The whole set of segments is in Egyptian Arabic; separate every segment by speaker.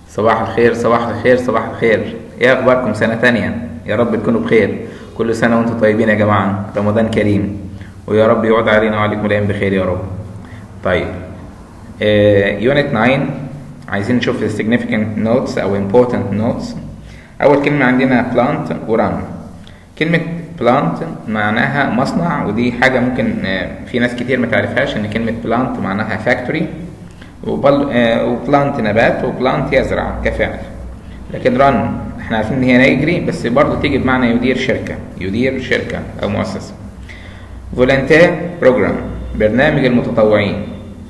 Speaker 1: صباح الخير صباح الخير صباح الخير ايه اخباركم سنة تانية يا رب تكونوا بخير كل سنة وانتم طيبين يا جماعة رمضان كريم ويا رب يعود علينا وعليكم الايام بخير يا رب طيب يونت 9 عايزين نشوف ال significant notes او important notes اول كلمة عندنا plant وران كلمة plant معناها مصنع ودي حاجة ممكن في ناس كتير ما تعرفهاش ان كلمة plant معناها factory وبلانت نبات وبلانت يزرع كفعل لكن رن احنا عارفين ان هي يجري بس برضه تيجي بمعنى يدير شركة يدير شركة او مؤسسة فولنتير بروجرام برنامج المتطوعين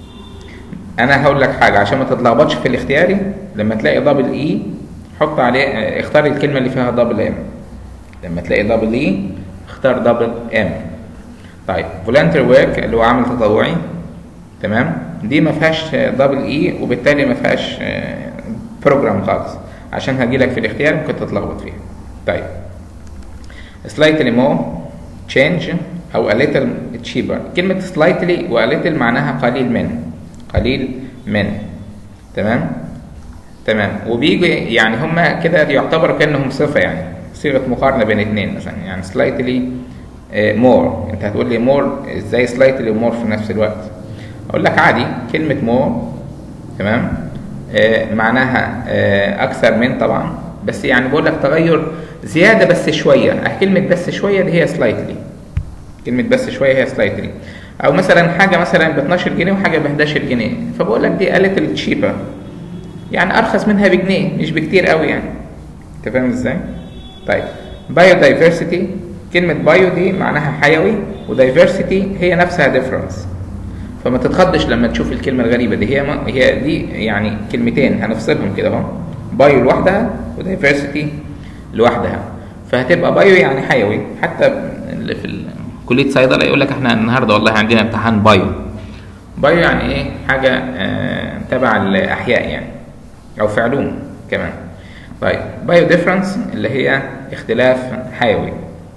Speaker 1: انا هقول لك حاجة عشان ما تتلخبطش في الاختياري لما تلاقي دبل اي حط عليه اختار الكلمة اللي فيها دبل ام لما تلاقي دبل اي اختار دبل ام طيب فولنتير ورك اللي هو عمل تطوعي تمام دي ما فيهاش دبل اي وبالتالي ما فيهاش بروجرام خالص عشان هجي لك في الاختيار ممكن تتلخبط فيها طيب slightly more change او a little cheaper كلمة slightly و a little معناها قليل من قليل من تمام تمام وبيجي يعني هما كده يعتبروا كانهم صفة يعني صيغة مقارنة بين اتنين مثلا يعني slightly more انت هتقول لي more ازاي slightly و more في نفس الوقت اقول لك عادي كلمة مور تمام آه معناها آه اكثر من طبعا بس يعني بقول لك تغير زيادة بس شوية اه كلمة بس شوية دي هي سلايتلي كلمة بس شوية هي سلايتلي او مثلا حاجة مثلا ب 12 جنيه وحاجة ب 11 جنيه فبقول لك دي قالت التشيبة يعني ارخص منها بجنيه مش بكتير قوي يعني انت فاهم ازاي طيب بايودايفرسيتي كلمة بايو دي معناها حيوي ودايفرسيتي هي نفسها ديفرنس فما تتخضش لما تشوف الكلمه الغريبه دي هي ما هي دي يعني كلمتين هنفصلهم كده اهو بايو لوحدها ودايفرسيتي لوحدها فهتبقى بايو يعني حيوي حتى اللي في كليه صيدله يقول لك احنا النهارده والله عندنا امتحان بايو بايو يعني ايه حاجه آه تبع الاحياء يعني او في علوم كمان طيب بايو ديفرنس اللي هي اختلاف حيوي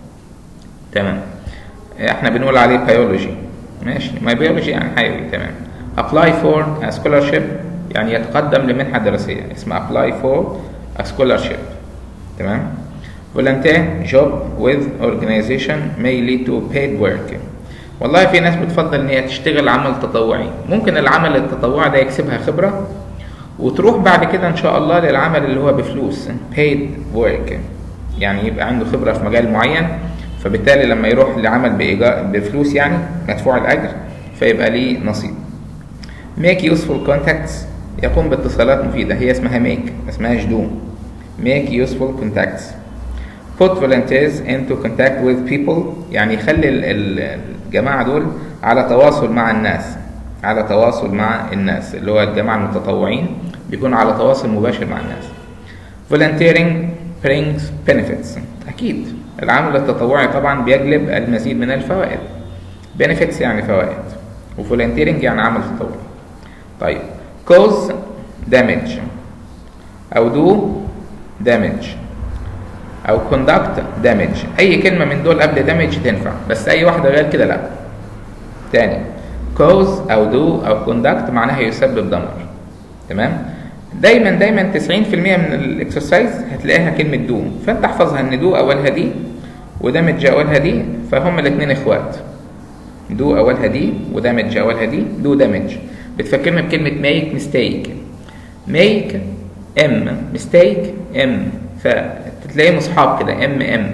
Speaker 1: تمام احنا بنقول عليه بيولوجي ماشي ما بيولوجي يعني حيوي تمام apply for a scholarship يعني يتقدم لمنحة دراسية اسمها apply for a scholarship تمام volunteer job with organization may lead to paid work والله في ناس بتفضل ان هي تشتغل عمل تطوعي ممكن العمل التطوعي ده يكسبها خبرة وتروح بعد كده ان شاء الله للعمل اللي هو بفلوس paid work يعني يبقى عنده خبرة في مجال معين فبالتالي لما يروح لعمل بإيجار بفلوس يعني مدفوع الأجر فيبقى ليه نصيب make useful contacts يقوم باتصالات مفيدة هي اسمها make ما اسمهاش do make useful contacts put volunteers into contact with people يعني يخلي الجماعة دول على تواصل مع الناس على تواصل مع الناس اللي هو الجماعة المتطوعين بيكونوا على تواصل مباشر مع الناس volunteering brings benefits أكيد العمل التطوعي طبعا بيجلب المزيد من الفوائد benefits يعني فوائد وفولنتيرنج يعني عمل تطوعي طيب cause damage أو do damage أو conduct damage أي كلمة من دول قبل damage تنفع بس أي واحدة غير كده لا تاني cause أو do أو conduct معناها يسبب دمر تمام دايما دايما 90% من الاكسرسايز هتلاقيها كلمة دو فانت احفظها ان دو اولها دي ودمج اولها دي فهم الاثنين اخوات دو اولها دي ودمج اولها دي دو دمج بتفكرنا بكلمة ميك ميستيك ميك ام ميستيك ام فتلاقيهم اصحاب كده ام ام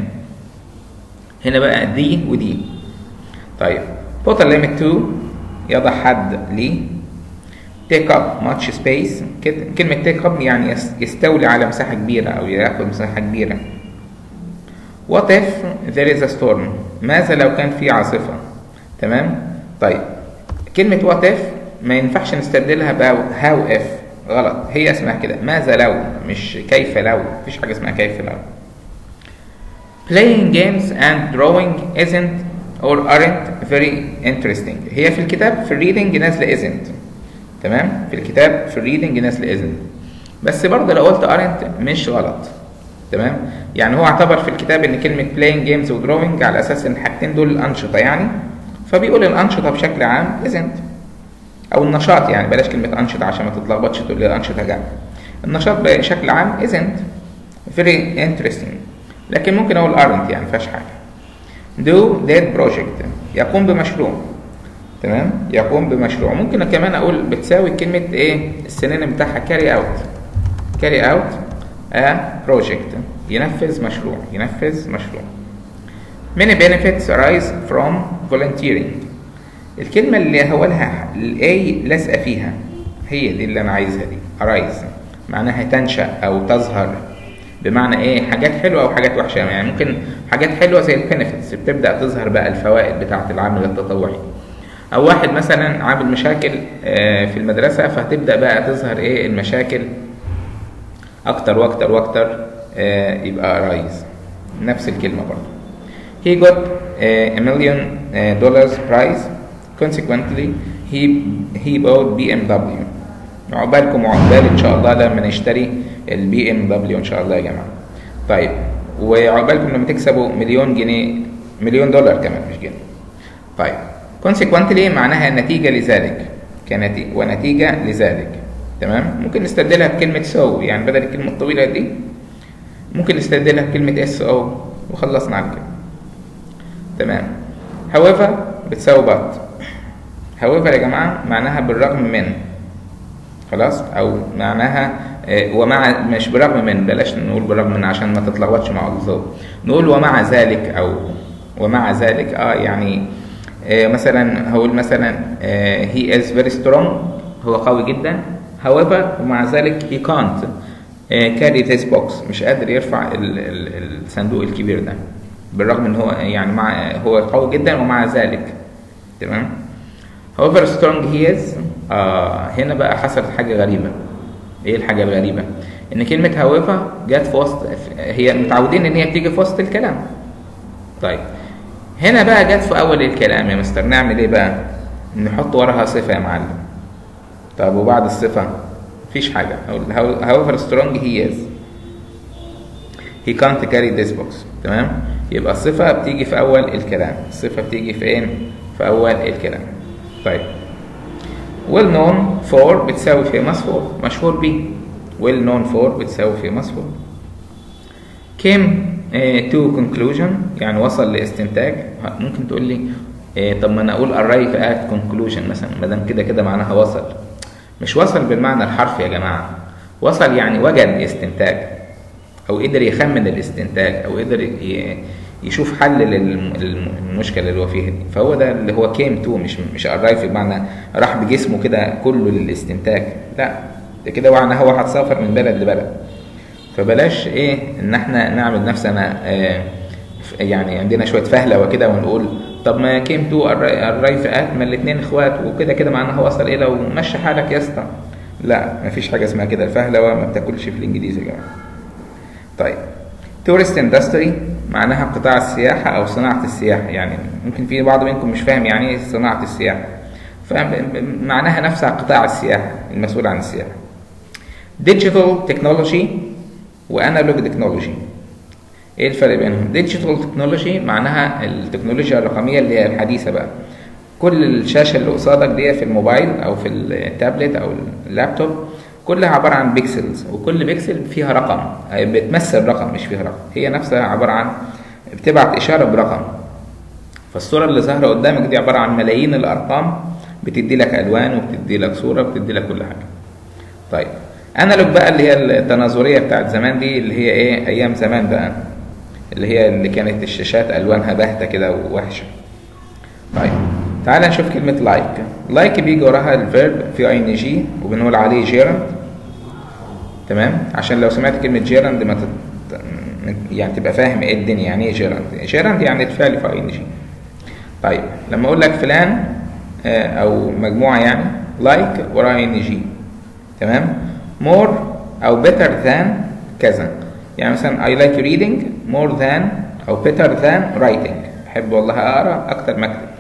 Speaker 1: هنا بقى دي ودي طيب put a limit to يضع حد ليه take up much space كلمة take up يعني يستولي على مساحة كبيرة أو يأخذ مساحة كبيرة what if there is a storm ماذا لو كان في عاصفة تمام طيب كلمة what if ما ينفعش نستبدلها ب how if غلط هي اسمها كده ماذا لو مش كيف لو مفيش حاجة اسمها كيف لو playing games and drawing isn't or aren't very interesting هي في الكتاب في الريدنج نازلة isn't تمام في الكتاب في الريدنج نازل اذن بس برضه لو قلت ارنت مش غلط تمام يعني هو اعتبر في الكتاب ان كلمه playing games و drawing على اساس ان الحاجتين دول انشطه يعني فبيقول الانشطه بشكل عام isn't او النشاط يعني بلاش كلمه انشطه عشان ما تتلخبطش تقول لي الانشطه جمع النشاط بشكل عام isn't very interesting لكن ممكن اقول aren't يعني مفيهاش حاجه do that project يقوم بمشروع تمام يقوم بمشروع ممكن كمان اقول بتساوي كلمه ايه السينونيم بتاعها carry out carry out a project ينفذ مشروع ينفذ مشروع many benefits arise from volunteering الكلمة اللي هقولها الاي لازقة فيها هي دي اللي انا عايزها دي arise معناها تنشأ او تظهر بمعنى ايه حاجات حلوة او حاجات وحشة يعني ممكن حاجات حلوة زي البنفيتس بتبدأ تظهر بقى الفوائد بتاعة العمل التطوعي او واحد مثلا عامل مشاكل في المدرسة فهتبدأ بقى تظهر ايه المشاكل اكتر واكتر واكتر يبقى رايز نفس الكلمة برضه he got a million dollars prize consequently he he bought BMW عقبالكم وعقبال ان شاء الله لما نشتري البي ام دبليو ان شاء الله يا جماعه طيب وعقبالكم لما تكسبوا مليون جنيه مليون دولار كمان مش جنيه طيب consequently معناها نتيجه لذلك كنتيجه ونتيجه لذلك تمام ممكن نستبدلها بكلمه سو يعني بدل الكلمه الطويله دي ممكن نستبدلها بكلمه اس او وخلصنا على كده تمام however بتساوي but however يا جماعه معناها بالرغم من خلاص او معناها ومع مش برغم من بلاش نقول برغم من عشان ما تتلخبطش مع اللفظ نقول ومع ذلك او ومع ذلك اه يعني آه مثلا هقول مثلا هي از فيري سترونج هو قوي جدا however ومع ذلك he can't carry this box مش قادر يرفع ال ال الصندوق الكبير ده بالرغم ان هو يعني مع هو قوي جدا ومع ذلك تمام however strong he is آه هنا بقى حصلت حاجة غريبة ايه الحاجة الغريبة ان كلمة however جت في وسط هي متعودين ان هي بتيجي في وسط الكلام طيب هنا بقى جت في اول الكلام يا مستر نعمل ايه بقى نحط وراها صفة يا معلم طب وبعد الصفة مفيش حاجة however strong he is he can't carry this box تمام يبقى الصفة بتيجي في أول الكلام الصفة بتيجي فين في أول الكلام طيب well known for بتساوي famous for مشهور بيه well known for بتساوي famous for came uh, to conclusion يعني وصل لاستنتاج ممكن تقول لي uh, طب ما انا اقول arrive at conclusion مثلا ما دام كده كده معناها وصل مش وصل بالمعنى الحرفي يا جماعه وصل يعني وجد استنتاج او قدر يخمن الاستنتاج او قدر يشوف حل للمشكله اللي هو فيها دي فهو ده اللي هو كيم تو مش مش ارايف بمعنى راح بجسمه كده كله للاستنتاج لا ده كده معنى هو هتسافر من بلد لبلد فبلاش ايه ان احنا نعمل نفسنا آه يعني عندنا شويه فهلوه كده ونقول طب ما كيم تو ارايف ات ما الاثنين اخوات وكده كده معناها وصل الى ومشي حالك يا اسطى لا مفيش حاجه اسمها كده الفهلوه ما بتاكلش في الانجليزي يا جماعه طيب تورست اندستري معناها قطاع السياحة أو صناعة السياحة يعني ممكن في بعض منكم مش فاهم يعني إيه صناعة السياحة فمعناها نفسها قطاع السياحة المسؤول عن السياحة ديجيتال تكنولوجي وانالوج تكنولوجي ايه الفرق بينهم ديجيتال تكنولوجي معناها التكنولوجيا الرقميه اللي هي الحديثه بقى كل الشاشه اللي قصادك دي في الموبايل او في التابلت او اللابتوب كلها عبارة عن بيكسلز وكل بيكسل فيها رقم بتمثل رقم مش فيها رقم هي نفسها عبارة عن بتبعت إشارة برقم فالصورة اللي ظاهرة قدامك دي عبارة عن ملايين الأرقام بتدي لك ألوان وبتدي لك صورة وبتدي لك كل حاجة طيب انالوج بقى اللي هي التناظرية بتاعت زمان دي اللي هي ايه أيام زمان بقى اللي هي اللي كانت الشاشات ألوانها باهتة كده ووحشة طيب تعال نشوف كلمة لايك لايك بيجي وراها الفيرب في اي ان جي وبنقول عليه جيرند تمام عشان لو سمعت كلمة جيرند ما تت... يعني تبقى فاهم ايه الدنيا يعني ايه جيرند جيرند يعني الفعل في اي ان جي طيب لما اقول لك فلان او مجموعة يعني لايك وراها ان جي تمام مور او better than كذا يعني مثلا I like reading more than او better than writing احب والله اقرا اكتر ما اكتب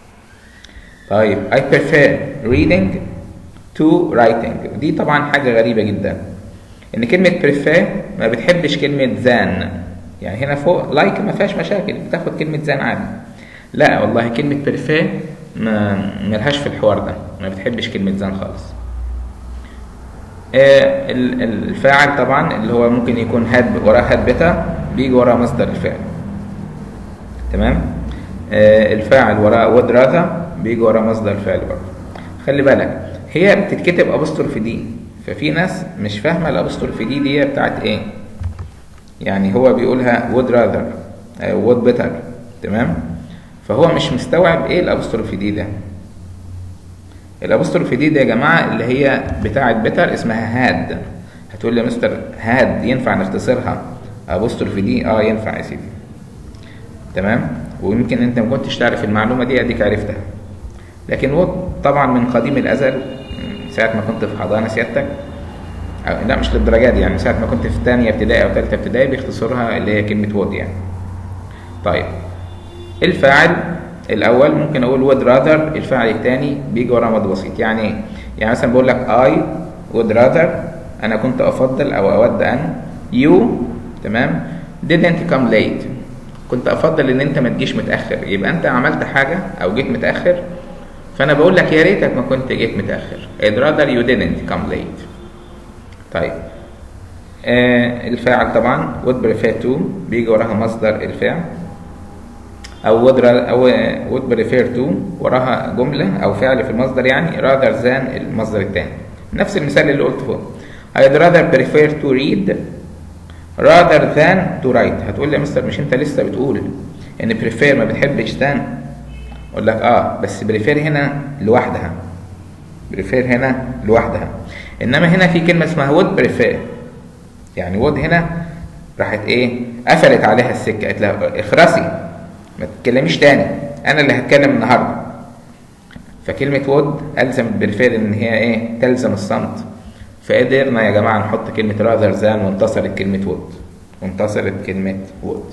Speaker 1: طيب I prefer reading to writing دي طبعا حاجة غريبة جدا ان كلمة prefer ما بتحبش كلمة than يعني هنا فوق like ما فيهاش مشاكل بتاخد كلمة than عادي لا والله كلمة prefer ما ملهاش في الحوار ده ما بتحبش كلمة than خالص آه، ال- ال- الفاعل طبعا اللي هو ممكن يكون هاد وراه هاد بتا بيجي وراه مصدر الفعل تمام آه، الفاعل وراه would rather بيجي وراه مصدر الفعل برضه خلي بالك هي بتتكتب ابوستروف دي ففي ناس مش فاهمه الابوستروف دي دي بتاعت ايه يعني هو بيقولها would rather آه، would better تمام فهو مش مستوعب ايه الابوستروف دي ده الابوستروف دي ده يا جماعه اللي هي بتاعت بيتر اسمها هاد هتقول لي يا مستر هاد ينفع نختصرها ابوستروف دي اه ينفع يا سيدي تمام ويمكن انت ما كنتش تعرف المعلومه دي اديك عرفتها لكن هو طبعا من قديم الازل من ساعه ما كنت في حضانه سيادتك أو لا مش للدرجه دي يعني من ساعه ما كنت في ثانيه ابتدائي او ثالثه ابتدائي بيختصرها اللي هي كلمه وود يعني طيب الفاعل الاول ممكن اقول would rather الفاعل الثاني بيجي وراه ماضي بسيط يعني ايه يعني مثلا بقول لك I would rather انا كنت افضل او اود ان you تمام didn't come late كنت افضل ان انت ما تجيش متاخر يبقى انت عملت حاجه او جيت متاخر فانا بقول لك يا ريتك ما كنت جيت متاخر I'd rather you didn't come late طيب آه الفاعل طبعا would prefer to بيجي وراها مصدر الفعل او would ra- او would prefer to وراها جمله او فعل في المصدر يعني rather than المصدر الثاني نفس المثال اللي قلته فوق I'd rather prefer to read rather than to write هتقول لي يا مستر مش انت لسه بتقول ان prefer ما بتحبش than اقول لك اه بس prefer هنا لوحدها prefer هنا لوحدها انما هنا في كلمه اسمها would prefer يعني would هنا راحت ايه قفلت عليها السكه قالت لها اخرسي ما تتكلميش تاني انا اللي هتكلم النهارده فكلمه would الزمت بالفعل ان هي ايه تلزم الصمت فقدرنا يا جماعه نحط كلمه rather than وانتصرت كلمه would وانتصرت كلمه would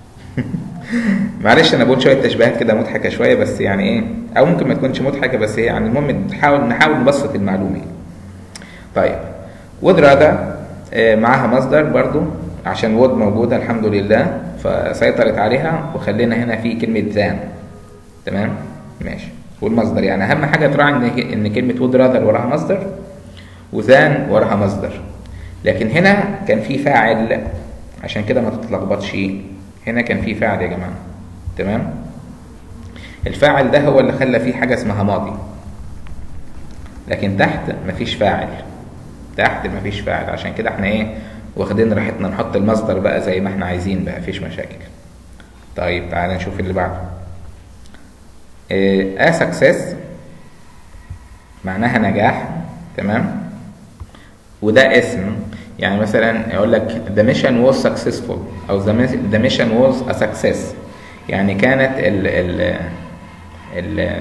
Speaker 1: معلش انا بقول شويه تشبيهات كده مضحكه شويه بس يعني ايه او ممكن ما تكونش مضحكه بس هي يعني المهم نحاول نحاول نبسط المعلومه يعني. طيب would rather آه، معاها مصدر برضو عشان would موجوده الحمد لله فسيطرت عليها وخلينا هنا في كلمه than تمام ماشي والمصدر يعني اهم حاجه تراعي ان ان كلمه would rather وراها مصدر وذان وراها مصدر لكن هنا كان في فاعل عشان كده ما تتلخبطش هنا كان في فاعل يا جماعه تمام الفاعل ده هو اللي خلى فيه حاجه اسمها ماضي لكن تحت مفيش فاعل تحت مفيش فاعل عشان كده احنا ايه واخدين راحتنا نحط المصدر بقى زي ما احنا عايزين بقى مفيش مشاكل طيب تعالى نشوف اللي بعده a success معناها نجاح تمام وده اسم يعني مثلا يقول لك the mission was successful او the mis- the mission was a success يعني كانت ال ال ال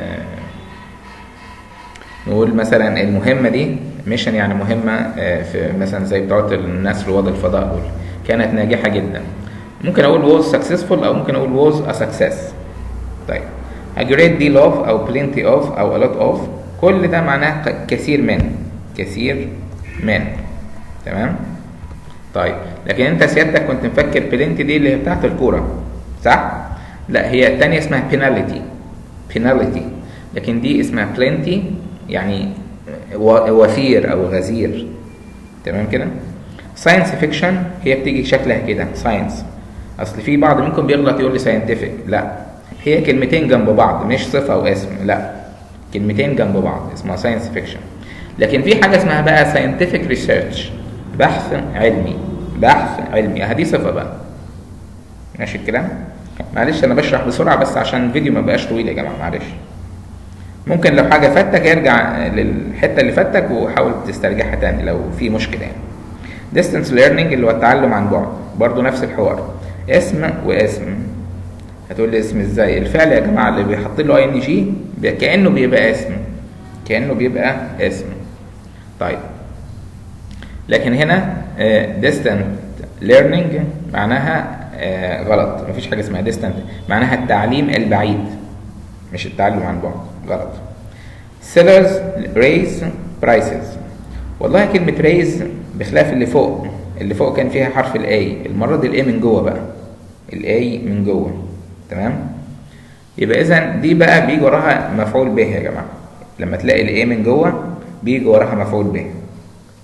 Speaker 1: نقول مثلا المهمة دي ميشن يعني مهمة آه، في مثلا زي بتوع الناس رواد الفضاء دول كانت ناجحة جدا ممكن أقول was successful أو ممكن أقول was a success طيب a great deal of أو plenty of أو a lot of كل ده معناه ق- كثير من كثير من تمام طيب لكن انت سيادتك كنت مفكر بلنتي دي اللي هي بتاعت الكوره صح لا هي التانية اسمها بينالتي بينالتي لكن دي اسمها بلنتي يعني و- وفير او غزير تمام كده ساينس فيكشن هي بتيجي شكلها كده ساينس اصل في بعض منكم بيغلط يقول لي ساينتفك لا هي كلمتين جنب بعض مش صفه او اسم لا كلمتين جنب بعض اسمها ساينس فيكشن لكن في حاجه اسمها بقى ساينتفك ريسيرش بحث علمي بحث علمي هذه صفه بقى ماشي الكلام معلش انا بشرح بسرعه بس عشان الفيديو ما بقاش طويل يا جماعه معلش ممكن لو حاجه فاتك ارجع للحته اللي فاتك وحاول تسترجعها تاني لو في مشكله يعني distance learning اللي هو التعلم عن بعد برضو نفس الحوار اسم واسم هتقول لي اسم ازاي الفعل يا جماعه اللي بيحط له اي ان جي كانه بيبقى اسم كانه بيبقى اسم طيب لكن هنا آه، distant learning معناها آه، غلط مفيش حاجه اسمها distant معناها التعليم البعيد مش التعلم عن بعد غلط sellers raise prices والله كلمة raise بخلاف اللي فوق اللي فوق كان فيها حرف الاي المرة دي الاي من جوه بقى الاي من جوه تمام يبقى اذا دي بقى بيجي وراها مفعول به يا جماعة لما تلاقي الاي من جوه بيجي وراها مفعول به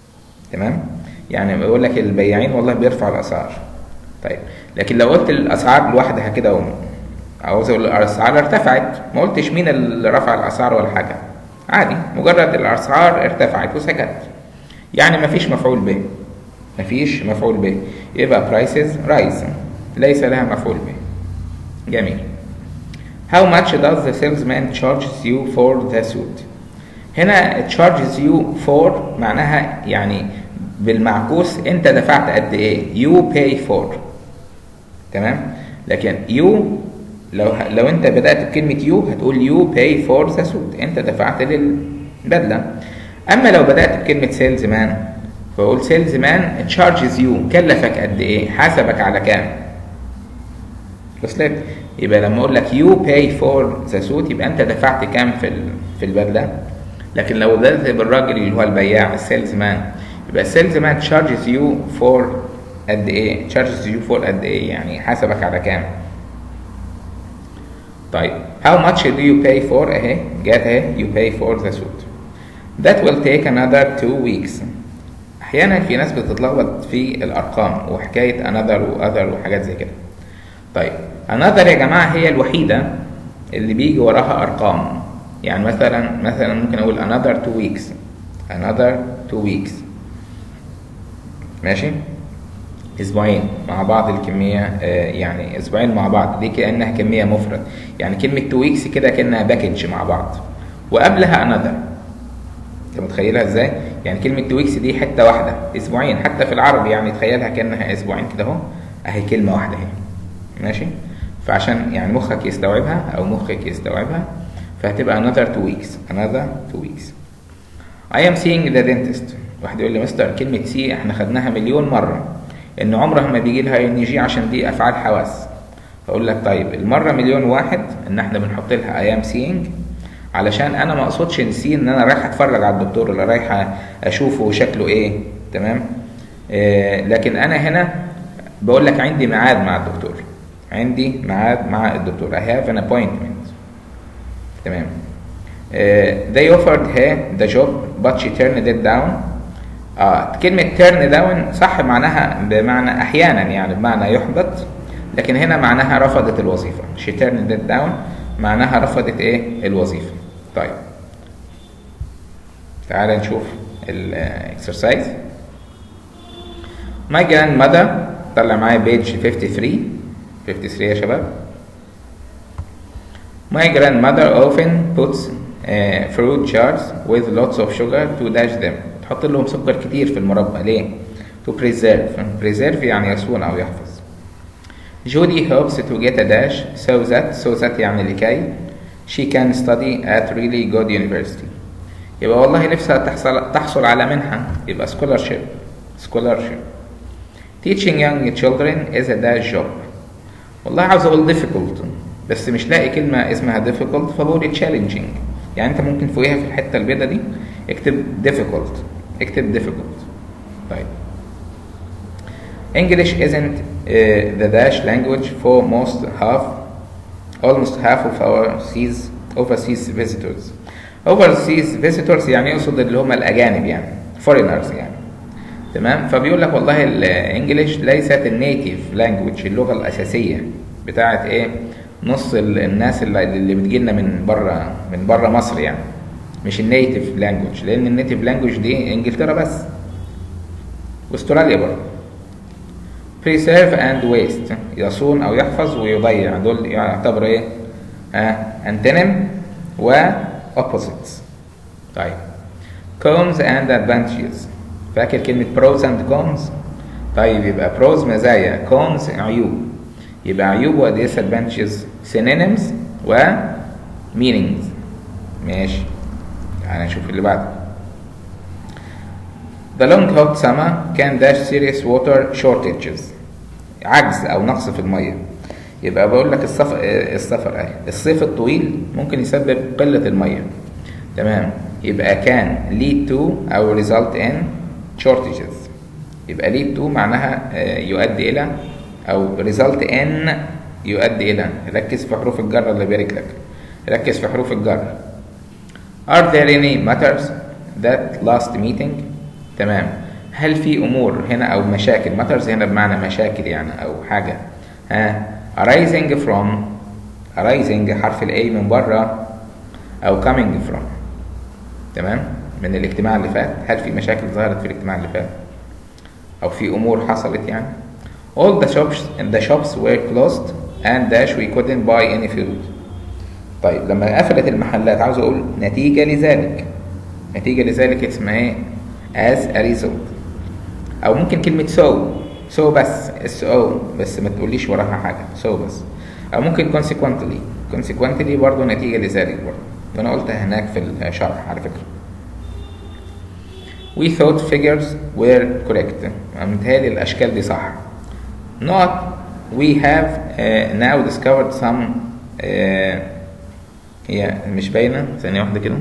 Speaker 1: تمام يعني بيقول لك البياعين والله بيرفعوا الاسعار طيب لكن لو قلت الاسعار لوحدها كده و- عاوز اقول الاسعار ارتفعت ما قلتش مين اللي رفع الاسعار ولا حاجه عادي مجرد الاسعار ارتفعت وسكت يعني مفيش مفعول به مفيش مفعول به يبقى prices rise ليس لها مفعول به جميل How much does the salesman charges you for the suit هنا charges you for معناها يعني بالمعكوس انت دفعت قد ايه you pay for تمام لكن you لو لو انت بدات بكلمه you هتقول you pay for the suit انت دفعت للبدله اما لو بدات بكلمه سيلز مان فاقول سيلز مان charges you كلفك قد ايه حاسبك على كام وصلت يبقى لما اقول لك you pay for the suit يبقى انت دفعت كام في ال- في البدله لكن لو بدات بالراجل اللي هو البياع السيلز مان يبقى السيلز مان charges you for قد ايه charges you for قد ايه يعني حاسبك على كام طيب how much do you pay for اهي جات اهي you pay for the suit that will take another two weeks احيانا في ناس بتتلخبط في الارقام وحكايه another و other وحاجات زي كده طيب another يا جماعه هي الوحيده اللي بيجي وراها ارقام يعني مثلا مثلا ممكن اقول another two weeks another two weeks ماشي اسبوعين مع بعض الكميه آه، يعني اسبوعين مع بعض دي كانها كميه مفرد يعني كلمه تو ويكس كده كانها باكج مع بعض وقبلها انذر انت متخيلها ازاي يعني كلمه تو ويكس دي حته واحده اسبوعين حتى في العربي يعني تخيلها كانها اسبوعين كده اهو اهي كلمه واحده اهي ماشي فعشان يعني مخك يستوعبها او مخك يستوعبها فهتبقى another two weeks another two weeks I am seeing the dentist واحد يقول لي مستر كلمة سي احنا خدناها مليون مرة ان عمرها ما بيجي لها ان جي عشان دي افعال حواس فاقول لك طيب المرة مليون واحد ان احنا بنحط لها I am seeing علشان انا ما اقصدش نسي ان انا رايح اتفرج على الدكتور ولا رايح اشوفه شكله ايه تمام آه لكن انا هنا بقول لك عندي ميعاد مع الدكتور عندي ميعاد مع الدكتور I have an appointment تمام uh, they offered her the job but she turned it down اه كلمة turn down صح معناها بمعنى أحيانا يعني بمعنى يحبط لكن هنا معناها رفضت الوظيفة she turned it down معناها رفضت ايه الوظيفة طيب تعال نشوف الاكسرسايز my grandmother طلع معايا بيج 53 53 يا شباب My grandmother often puts uh, fruit jars with lots of sugar to dash them. تحط لهم سكر كتير في المربى ليه؟ To preserve. Preserve يعني يصون أو يحفظ. Judy hopes to get a dash so that so that يعني لكي she can study at really good university. يبقى والله نفسها تحصل تحصل على منحة يبقى scholarship. Scholarship. Teaching young children is a dash job. والله عاوز اقول difficult بس مش لاقي كلمة اسمها difficult فبقول challenging يعني انت ممكن فوقيها في الحتة البيضة دي اكتب difficult اكتب difficult طيب English isn't uh, the dash language for most half almost half of our seas overseas visitors overseas visitors يعني يقصد اللي هم الأجانب يعني foreigners يعني تمام فبيقول لك والله الانجليش ليست النيتيف لانجوج اللغه الاساسيه بتاعت ايه نص ال- الناس اللي, اللي بتجي لنا من بره من بره مصر يعني مش النيتيف لانجوج لان النيتيف لانجوج دي انجلترا بس واستراليا برضه preserve and waste يصون او يحفظ ويضيع دول يعتبر ايه ها انتونيم و opposites طيب cons and advantages فاكر كلمة pros and cons طيب يبقى pros مزايا cons عيوب يبقى عيوب و disadvantages synonyms و meanings ماشي تعالى نشوف اللي بعده The long hot summer can dash serious water shortages عجز أو نقص في المية يبقى بقول لك السفر السفر اهي الصيف الطويل ممكن يسبب قلة المية تمام يبقى كان lead to أو result in shortages يبقى lead to معناها آه، يؤدي إلى أو result in يؤدي إلى ركز في حروف الجر اللي بيرك لك ركز في حروف الجر Are there any matters that last meeting تمام هل في امور هنا او مشاكل matters هنا بمعنى مشاكل يعني او حاجه ها arising from arising حرف الاي من بره او coming from تمام من الاجتماع اللي فات هل في مشاكل ظهرت في الاجتماع اللي فات او في امور حصلت يعني all the shops the shops were closed and dash we couldn't buy any food طيب لما قفلت المحلات عاوز اقول نتيجه لذلك نتيجه لذلك اسمها ايه as a result او ممكن كلمه so so بس اس او بس ما تقوليش وراها حاجه so بس او ممكن consequently consequently برضو نتيجه لذلك برضو وانا قلتها هناك في الشرح على فكره we thought figures were correct متهيألي الاشكال دي صح not we have uh, now discovered some uh, هي مش باينه ثانيه واحده كده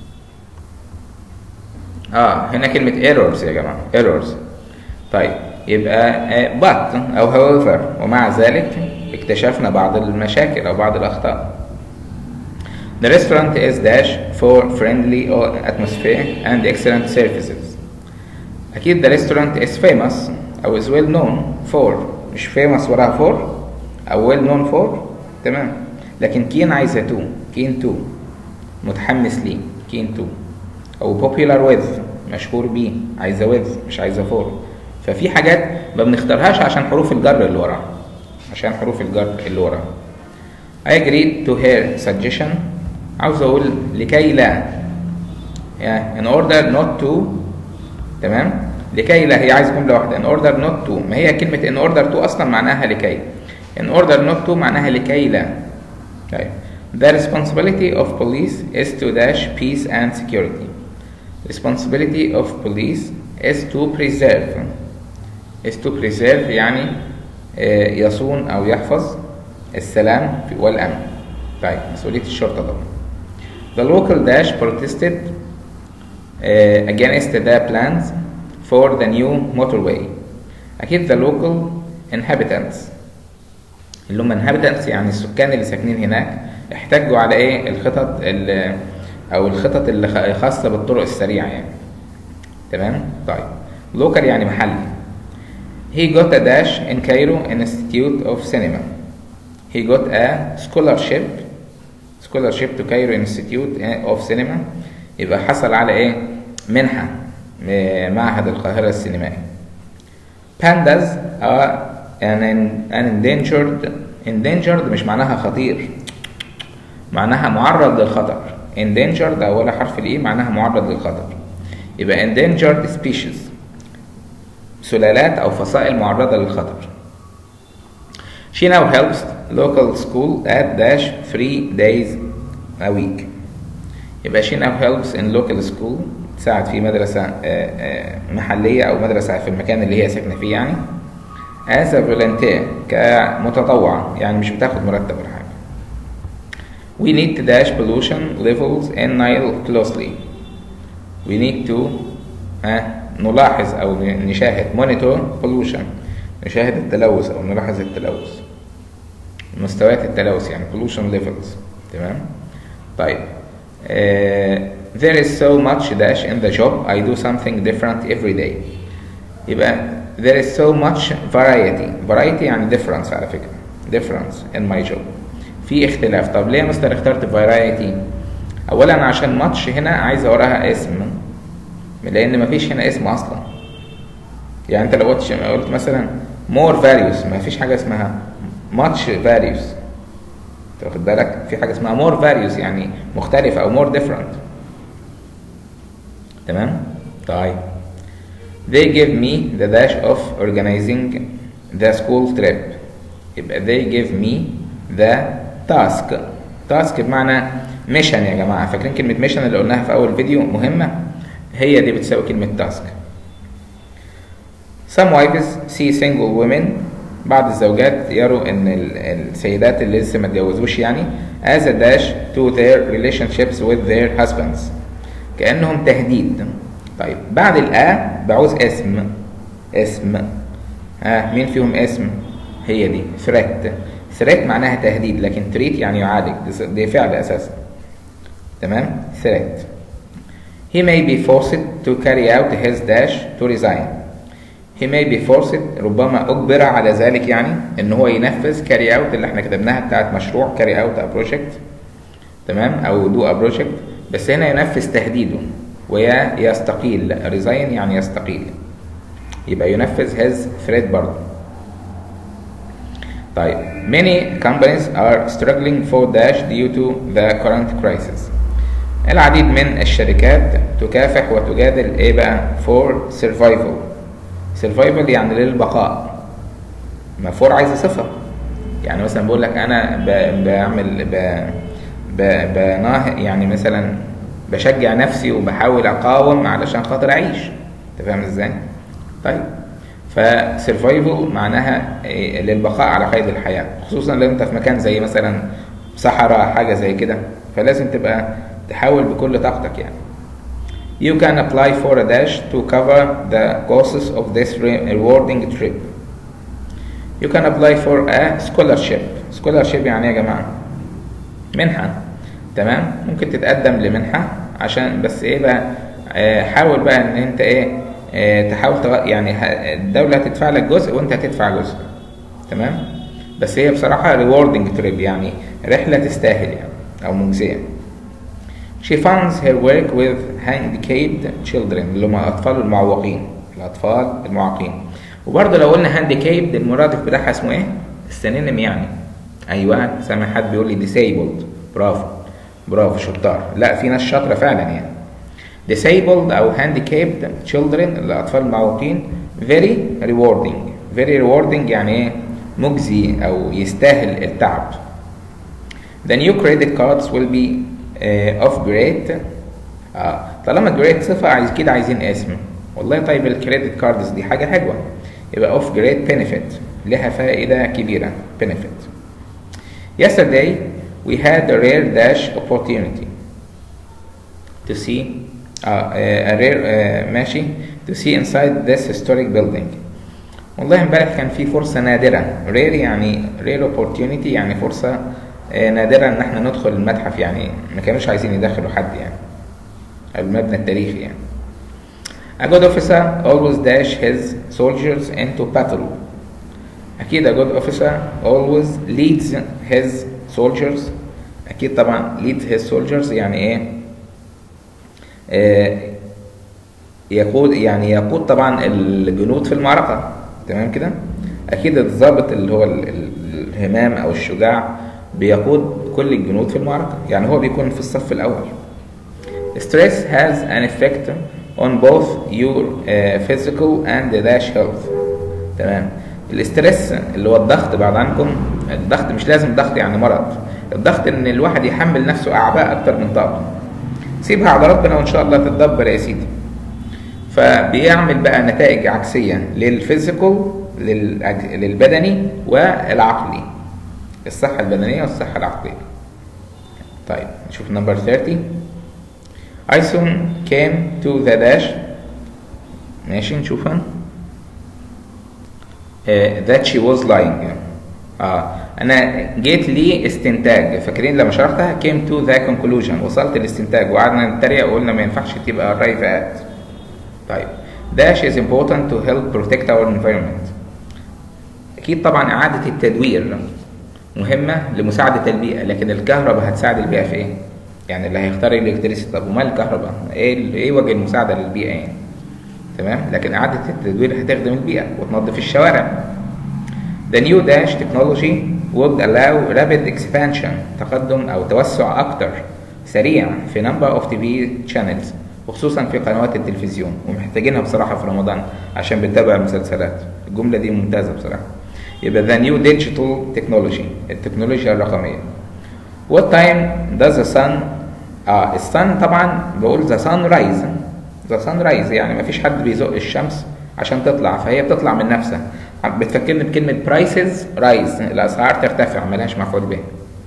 Speaker 1: اه هنا كلمه errors يا جماعه errors طيب يبقى uh, but او however ومع ذلك اكتشفنا بعض المشاكل او بعض الاخطاء The restaurant is dash for friendly atmosphere and excellent services. أكيد the restaurant is famous أو is well known for مش famous وراها for أو well known for تمام لكن كين عايزة to كين to متحمس ليه كين to أو popular with مشهور بيه عايزة with مش عايزة for ففي حاجات ما بنختارهاش عشان حروف الجر اللي وراها عشان حروف الجر اللي وراها I agreed to her suggestion عاوز اقول لكي لا يعني in order not to تمام لكي لا هي عايز جمله واحده in order not to ما هي كلمه in order to اصلا معناها لكي in order not to معناها لكي لا طيب the responsibility of police is to dash peace and security responsibility of police is to preserve is to preserve يعني يصون او يحفظ السلام والامن طيب مسؤوليه الشرطه طبعا The local dash protested uh, against the plans for the new motorway. أكيد the local inhabitants اللي هم inhabitants يعني السكان اللي ساكنين هناك احتجوا على ايه الخطط اللي او الخطط اللي خاصة بالطرق السريعة يعني تمام طيب local يعني محلي He got a dash in Cairo Institute of Cinema. He got a scholarship scholarship to Cairo Institute of Cinema يبقى حصل على ايه منحة معهد القاهرة السينمائي pandas are an, an endangered endangered مش معناها خطير معناها معرض للخطر endangered أول حرف الإي معناها معرض للخطر يبقى endangered species سلالات أو فصائل معرضة للخطر She now helps local school at dash three days a week. يبقى she now helps in local school تساعد في مدرسة محلية أو مدرسة في المكان اللي هي ساكنة فيه يعني as a volunteer كمتطوعة يعني مش بتاخد مرتب ولا حاجة. We need to dash pollution levels in Nile closely. We need to ها نلاحظ أو نشاهد monitor pollution نشاهد التلوث أو نلاحظ التلوث. مستويات التلوث يعني pollution levels تمام طيب uh, there is so much dash in the job I do something different every day يبقى there is so much variety variety يعني difference على فكرة difference in my job في اختلاف طب ليه يا مستر اخترت variety اولا عشان much هنا عايز وراها اسم لان مفيش هنا اسم اصلا يعني انت لو قلت قلت مثلا more values ما فيش حاجه اسمها much values واخد بالك في حاجه اسمها more values يعني مختلفه او more different تمام طيب they give me the dash of organizing the school trip يبقى they give me the task task بمعنى mission يا جماعه فاكرين كلمه mission اللي قلناها في اول فيديو مهمه هي دي بتساوي كلمه task some wives see single women بعض الزوجات يروا ان السيدات اللي لسه ما اتجوزوش يعني as a dash to their relationships with their husbands كانهم تهديد طيب بعد الآ بعوز اسم اسم ها آه مين فيهم اسم هي دي threat threat معناها تهديد لكن treat يعني يعالج دي فعل اساسا تمام threat he may be forced to carry out his dash to resign he may be forced ربما أجبر على ذلك يعني إن هو ينفذ carry out اللي احنا كتبناها بتاعت مشروع carry out a project تمام أو do a project بس هنا ينفذ تهديده ويا يستقيل resign يعني يستقيل يبقى ينفذ his threat برضه طيب many companies are struggling for dash due to the current crisis العديد من الشركات تكافح وتجادل ايه بقى for survival survival يعني للبقاء ما for عايزه صفه يعني مثلا بقول لك انا ب- بعمل ب ب- بناه يعني مثلا بشجع نفسي وبحاول اقاوم علشان خاطر اعيش انت فاهم ازاي طيب فسرفايفل معناها إيه؟ للبقاء على قيد الحياه خصوصا لو انت في مكان زي مثلا صحراء حاجه زي كده فلازم تبقى تحاول بكل طاقتك يعني You can apply for a dash to cover the costs of this re- rewarding trip. You can apply for a scholarship. Scholarship يعني ايه يا جماعة؟ منحة تمام؟ ممكن تتقدم لمنحة عشان بس ايه بقى آه، حاول بقى ان انت ايه آه، تحاول تغ... يعني ه- الدولة هتدفع لك جزء وانت هتدفع جزء تمام؟ بس هي بصراحة rewarding trip يعني رحلة تستاهل يعني أو مجزية. She funds her work with handicapped children اللي هم الأطفال المعوقين الأطفال المعاقين وبرضه لو قلنا handicapped المرادف بتاعها اسمه إيه؟ السينونيم يعني أيوه سامع حد بيقول لي disabled برافو برافو شطار لا في ناس شاطرة فعلا يعني disabled أو handicapped children الأطفال المعوقين very rewarding very rewarding يعني إيه؟ مجزي أو يستاهل التعب The new credit cards will be uh, of great آه. طالما great صفة عايز كده عايزين اسم والله طيب الكريدت كاردز دي حاجة حلوة يبقى of great benefit لها فائدة كبيرة benefit Yesterday we had a rare dash opportunity to see uh, a rare uh, ماشي to see inside this historic building والله امبارح كان في فرصة نادرة rare يعني rare opportunity يعني فرصة آه، نادرة ان احنا ندخل المتحف يعني ما كانوش عايزين يدخلوا حد يعني المبنى التاريخي يعني A good officer always dash his soldiers into battle أكيد a good officer always leads his soldiers أكيد طبعا leads his soldiers يعني إيه؟ آه، يقود يعني يقود طبعا الجنود في المعركة تمام كده؟ أكيد الضابط اللي هو ال- ال- الهمام أو الشجاع بيقود كل الجنود في المعركة يعني هو بيكون في الصف الأول Stress has an effect on both your uh, physical and dash health تمام الاسترس اللي هو الضغط بعد عنكم الضغط مش لازم ضغط يعني مرض الضغط ان الواحد يحمل نفسه اعباء اكتر من طاقته سيبها على ربنا وان شاء الله تتدبر يا سيدي فبيعمل بقى نتائج عكسية للفيزيكال للأج- للبدني والعقلي الصحة البدنية والصحة العقلية طيب نشوف نمبر 30 I soon came to the dash ماشي نشوفها uh, that she was lying اه انا جيت لي استنتاج فاكرين لما شرحتها came to the conclusion وصلت الاستنتاج وقعدنا نتريق وقلنا ما ينفعش تبقى arrive at طيب dash is important to help protect our environment اكيد طبعا اعاده التدوير مهمه لمساعده البيئه لكن الكهرباء هتساعد البيئه في ايه يعني اللي هيختار الالكتريسيتي طب ومال الكهرباء ايه ال- ايه وجه المساعده للبيئه يعني تمام لكن اعاده التدوير هتخدم البيئه وتنظف الشوارع The new dash technology would allow rapid expansion تقدم أو توسع أكتر سريع في number of TV channels وخصوصا في قنوات التلفزيون ومحتاجينها بصراحة في رمضان عشان بنتابع المسلسلات الجملة دي ممتازة بصراحة يبقى the new digital technology التكنولوجيا الرقمية What time does the sun اه الصن طبعا بقول the sun rise the sun rise يعني مفيش حد بيزق الشمس عشان تطلع فهي بتطلع من نفسها بتفكرني بكلمة prices rise الأسعار ترتفع ملهاش مفعول به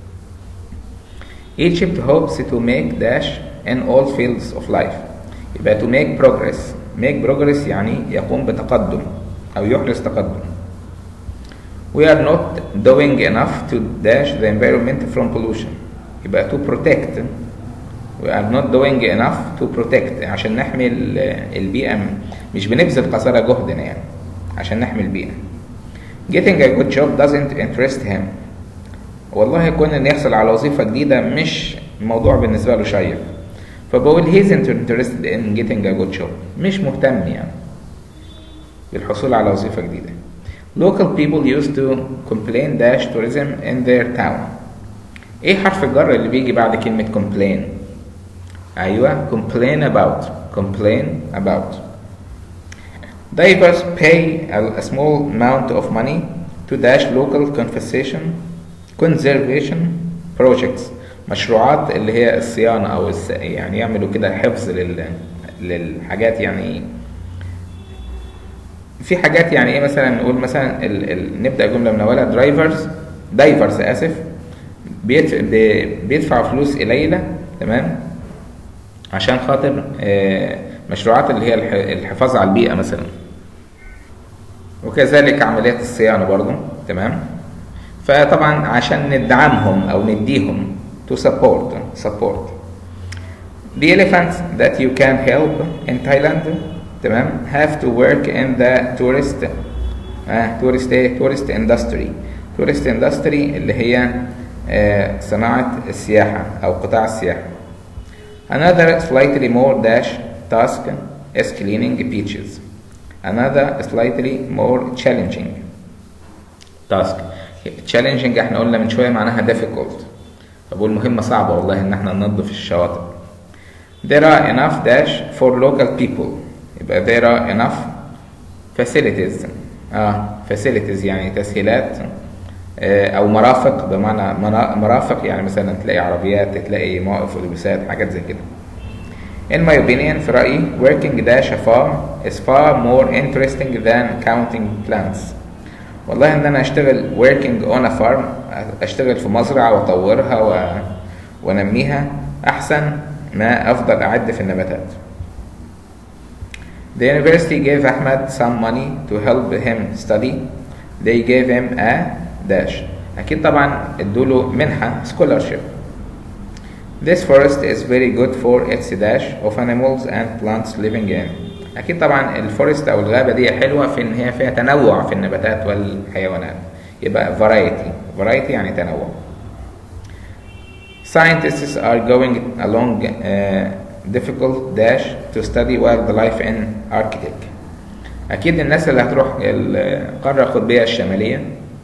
Speaker 1: Egypt hopes to make dash in all fields of life يبقى to make progress make progress يعني يقوم بتقدم أو يحدث تقدم We are not doing enough to dash the environment from pollution يبقى to protect We are not doing enough to protect عشان نحمي ال- البيئة مش بنبذل قصارى جهدنا يعني عشان نحمي البيئة getting a good job doesn't interest him والله كون ان يحصل على وظيفة جديدة مش موضوع بالنسبة له شيق فبقول he's interested in getting a good job مش مهتم يعني بالحصول على وظيفة جديدة local people used to complain dash tourism in their town ايه حرف الجر اللي بيجي بعد كلمة complain ايوه complain about complain about divers pay a, a small amount of money to dash local conservation conservation projects مشروعات اللي هي الصيانة أو الس... يعني يعملوا كده حفظ لل... للحاجات يعني في حاجات يعني ايه مثلا نقول مثلا ال... ال... نبدأ جملة من أولها درايفرز دايفرز آسف بيدفع, بيدفع فلوس قليلة تمام عشان خاطر آه مشروعات اللي هي الحفاظ على البيئة مثلا وكذلك عمليات الصيانة برضو تمام فطبعا عشان ندعمهم أو نديهم to support support the elephants that you can help in Thailand تمام have to work in the tourist آه tourist ايه tourist industry tourist industry اللي هي آه صناعة السياحة أو قطاع السياحة another slightly more dash task is cleaning beaches another slightly more challenging task challenging احنا قلنا من شوية معناها difficult فبقول مهمة صعبة والله ان احنا ننظف الشواطئ there are enough dash for local people يبقى there are enough facilities اه facilities يعني تسهيلات آه او مرافق بمعنى مرافق يعني مثلا تلاقي عربيات تلاقي مواقف اتوبيسات حاجات زي كده In my opinion في رأيي working dash a farm is far more interesting than counting plants والله ان انا اشتغل working on a farm اشتغل في مزرعة واطورها و... وانميها احسن ما افضل اعد في النباتات The university gave Ahmed some money to help him study. They gave him a dash. أكيد طبعا ادوله منحة scholarship. This forest is very good for its dash of animals and plants living in. أكيد طبعا الفورست أو الغابة دي حلوة في إن هي فيها تنوع في النباتات والحيوانات. يبقى variety. variety يعني تنوع. Scientists are going along uh, difficult dash to study wildlife in Arctic. أكيد الناس اللي هتروح القارة القطبية الشمالية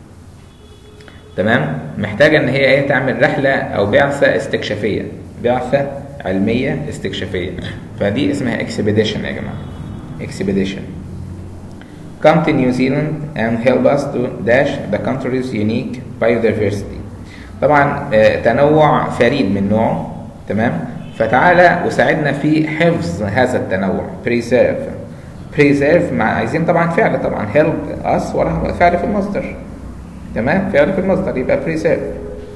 Speaker 1: تمام محتاجة إن هي إيه تعمل رحلة أو بعثة استكشافية بعثة علمية استكشافية فدي اسمها expedition يا جماعة expedition Come to New Zealand and help us to dash the country's unique biodiversity طبعا تنوع فريد من نوعه تمام فتعالى وساعدنا في حفظ هذا التنوع preserve preserve مع عايزين طبعا فعل طبعا help us وراها فعل في المصدر تمام فعل في المصدر يبقى preserve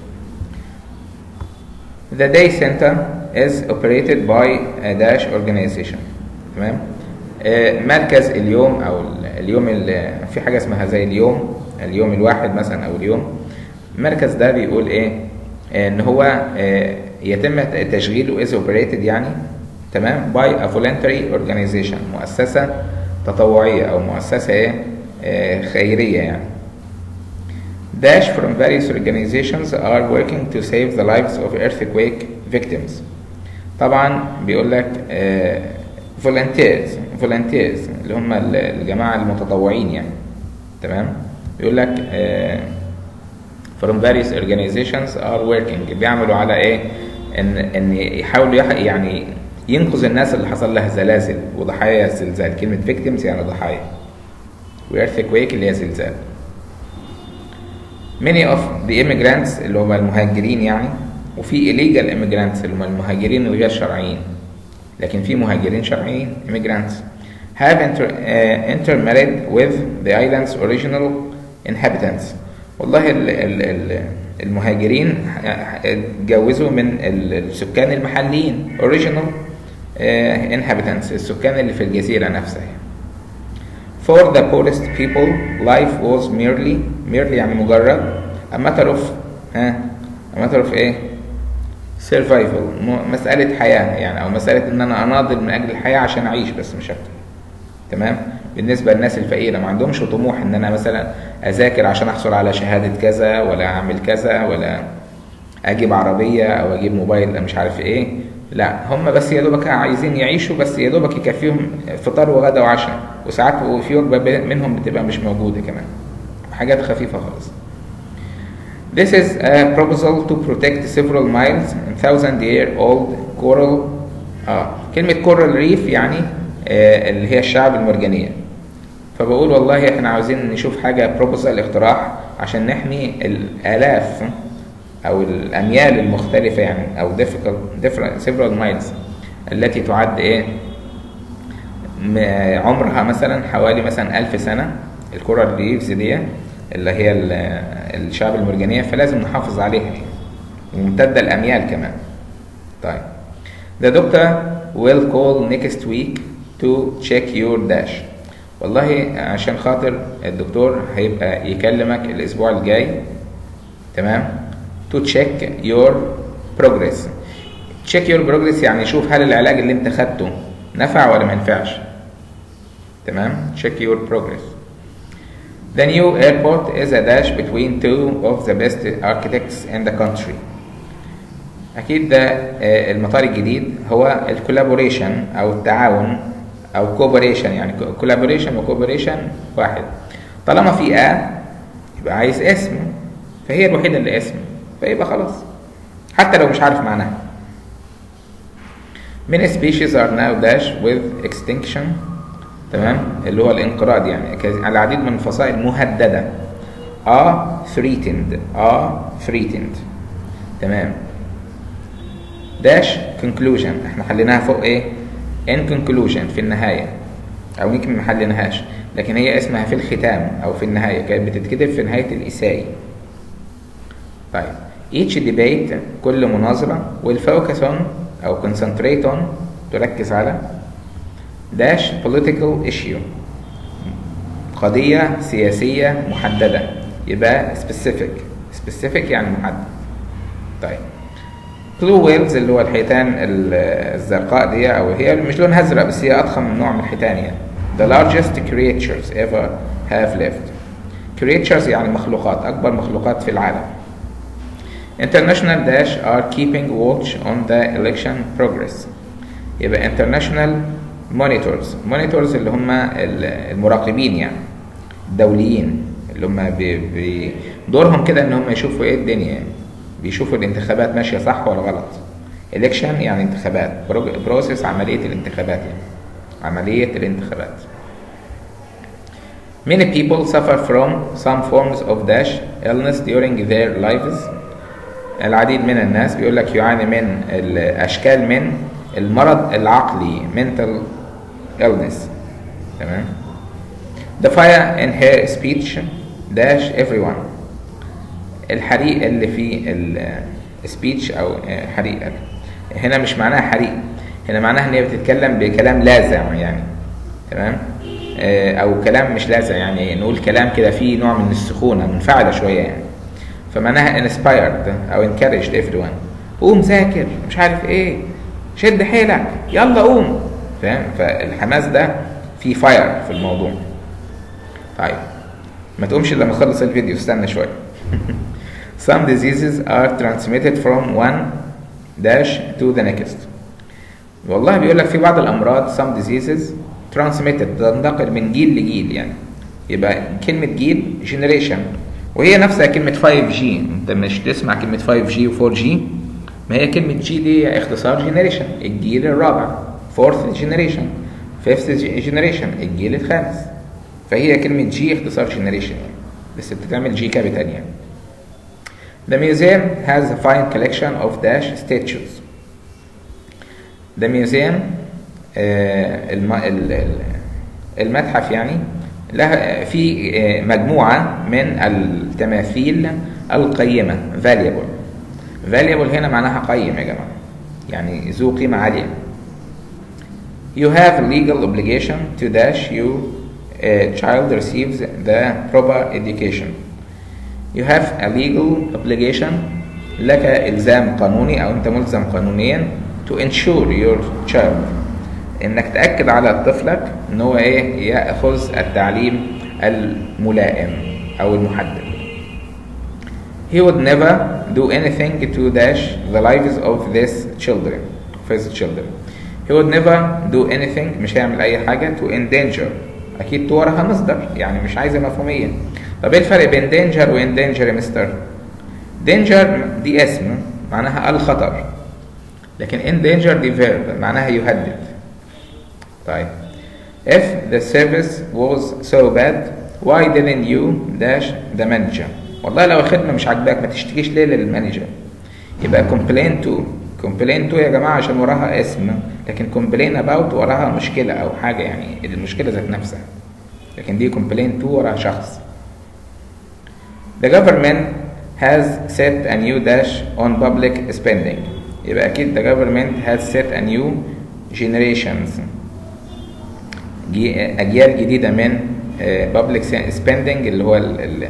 Speaker 1: The day center is operated by a dash organization تمام آه مركز اليوم او اليوم في حاجه اسمها زي اليوم اليوم الواحد مثلا او اليوم المركز ده بيقول ايه ان هو آه يتم تشغيله is operated يعني تمام by a voluntary organization مؤسسة تطوعية أو مؤسسة إيه آه خيرية يعني Dash from various organizations are working to save the lives of earthquake victims طبعا بيقول لك آه volunteers volunteers اللي هم الجماعة المتطوعين يعني تمام بيقول لك آه from various organizations are working بيعملوا على ايه ان ان يحاولوا يعني ينقذ الناس اللي حصل لها زلازل وضحايا الزلزال كلمة victims يعني ضحايا وايرثكويك اللي هي زلزال many of the immigrants اللي هم المهاجرين يعني وفي illegal immigrants اللي هم المهاجرين الغير شرعيين لكن في مهاجرين شرعيين immigrants have inter, uh, intermarried with the island's original inhabitants والله ال ال ال المهاجرين اتجوزوا من السكان المحليين original uh, inhabitants السكان اللي في الجزيرة نفسها For the poorest people life was merely merely يعني مجرد a matter of ها a matter of ايه survival مسألة حياة يعني أو مسألة إن أنا أناضل من أجل الحياة عشان أعيش بس مش أكتر تمام بالنسبه للناس الفقيره ما عندهمش طموح ان انا مثلا اذاكر عشان احصل على شهاده كذا ولا اعمل كذا ولا اجيب عربيه او اجيب موبايل مش عارف ايه لا هم بس يا دوبك عايزين يعيشوا بس يا دوبك يكفيهم فطار وغدا وعشاء وساعات في وجبه منهم بتبقى مش موجوده كمان حاجات خفيفه خالص This is a proposal to protect several miles and thousand year old coral اه كلمة coral reef يعني آه اللي هي الشعب المرجانية فبقول والله احنا عاوزين نشوف حاجة بروبوزال اقتراح عشان نحمي الآلاف أو الأميال المختلفة يعني أو difficult different several miles التي تعد إيه م- عمرها مثلا حوالي مثلا ألف سنة الكورال ريفز دي اللي هي ال- الشعب المرجانية فلازم نحافظ عليها يعني وممتدة الأميال كمان طيب The doctor will call next week to check your dash والله عشان خاطر الدكتور هيبقى يكلمك الأسبوع الجاي تمام to check your progress check your progress يعني شوف هل العلاج اللي انت خدته نفع ولا ما نفعش تمام check your progress The new airport is a dash between two of the best architects in the country أكيد ده آه، المطار الجديد هو الكولابوريشن أو التعاون أو كوبريشن يعني كولابوريشن وكوبريشن واحد طالما في آ يبقى عايز اسم فهي الوحيدة اللي اسم فيبقى خلاص حتى لو مش عارف معناها Many species are now dash with extinction تمام اللي هو الانقراض يعني كز- العديد من الفصائل مهددة are threatened are threatened تمام داش conclusion احنا حليناها فوق ايه in conclusion في النهاية او يمكن ما حليناهاش لكن هي اسمها في الختام او في النهاية كانت بتتكتب في نهاية الإساي طيب each debate كل مناظرة will focus on أو concentrate on تركز على dash political issue قضية سياسية محددة يبقى specific specific يعني محدد طيب بلو ويلز اللي هو الحيتان ال- الزرقاء دي او هي مش لونها ازرق بس هي اضخم نوع من الحيتان يعني the largest creatures ever have lived creatures يعني مخلوقات اكبر مخلوقات في العالم international dash are keeping watch on the election progress يبقى international monitors monitors اللي هم ال- المراقبين يعني الدوليين اللي هم بي بي دورهم كده ان هم يشوفوا ايه الدنيا يعني بيشوفوا الانتخابات ماشيه صح ولا غلط election يعني انتخابات بروسيس عمليه الانتخابات يعني عمليه الانتخابات Many people suffer from some forms of dash illness during their lives. العديد من الناس بيقول لك يعاني من الأشكال من المرض العقلي mental illness تمام The fire in her speech dash everyone الحريق اللي في السبيتش او حريق هنا مش معناها حريق هنا معناها ان هي بتتكلم بكلام لاذع يعني تمام آه، او كلام مش لاذع يعني نقول كلام كده فيه نوع من السخونه منفعله شويه يعني فمعناها inspired او encouraged everyone قوم ذاكر مش عارف ايه شد حيلك يلا قوم فاهم فالحماس ده فيه فاير في الموضوع طيب ما تقومش الا لما تخلص الفيديو استنى شويه Some diseases are transmitted from one dash to the next. والله بيقول لك في بعض الأمراض some diseases transmitted تنتقل من جيل لجيل يعني يبقى كلمة جيل generation وهي نفسها كلمة 5G أنت مش تسمع كلمة 5G و 4G ما هي كلمة G دي اختصار generation الجيل الرابع fourth generation fifth generation الجيل الخامس فهي كلمة G اختصار generation يعني بس بتتعمل G كابيتال يعني The museum has a fine collection of dash statues. The museum آه، الم- ال- ال- المتحف يعني لها في آه، مجموعة من التماثيل القيمة valuable. valuable هنا معناها قيم يا جماعة يعني ذو قيمة عالية. You have legal obligation to dash you a child receives the proper education. You have a legal obligation لك إلزام قانوني أو أنت ملزم قانونيا to ensure your child انك تاكد على طفلك ان هو ايه ياخذ التعليم الملائم او المحدد He would never do anything to dash the lives of these children, of his children. He would never do anything مش هيعمل أي حاجة to endanger. أكيد to وراها مصدر يعني مش عايزة مفهومية. طب إيه الفرق بين danger و endanger يا مستر؟ danger دي اسم معناها الخطر. لكن endanger دي verb معناها يهدد. طيب. If the service was so bad, why didn't you dash the manager? والله لو الخدمه مش عاجباك ما تشتكيش ليه للمانجر يبقى complain to complain to يا جماعه عشان وراها اسم لكن complain about وراها مشكله او حاجه يعني المشكله ذات نفسها لكن دي complain to وراها شخص The government has set a new dash on public spending يبقى اكيد the government has set a new generations اجيال جديده من public spending اللي هو ال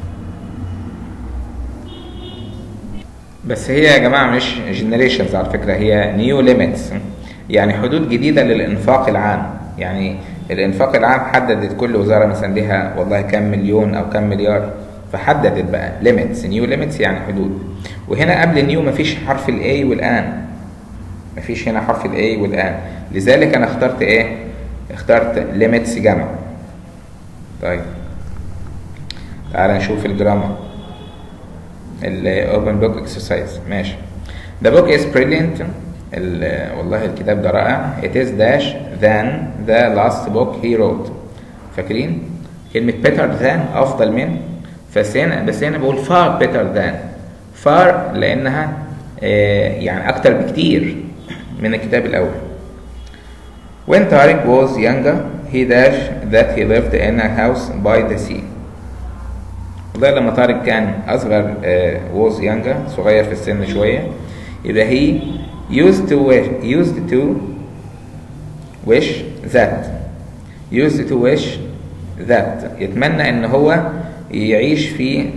Speaker 1: بس هي يا جماعة مش generations على فكرة هي new limits يعني حدود جديدة للإنفاق العام يعني الإنفاق العام حددت كل وزارة مثلا ليها والله كم مليون أو كم مليار فحددت بقى limits new limits يعني حدود وهنا قبل new مفيش حرف ال A والآن مفيش هنا حرف ال A والآن لذلك أنا اخترت إيه؟ اخترت limits جمع طيب تعال نشوف الجرامر الاوبن بوك اكسرسايز ماشي The book is brilliant والله الكتاب ده رائع It is dash than the last book he wrote فاكرين كلمة better than أفضل من بس هنا بس هنا بقول far better than far لأنها يعني أكتر بكتير من الكتاب الأول When Tariq was younger he dash that he lived in a house by the sea والله لما طارق كان اصغر was younger صغير في السن شويه يبقى he used to wish used to wish that used to wish that يتمنى ان هو يعيش في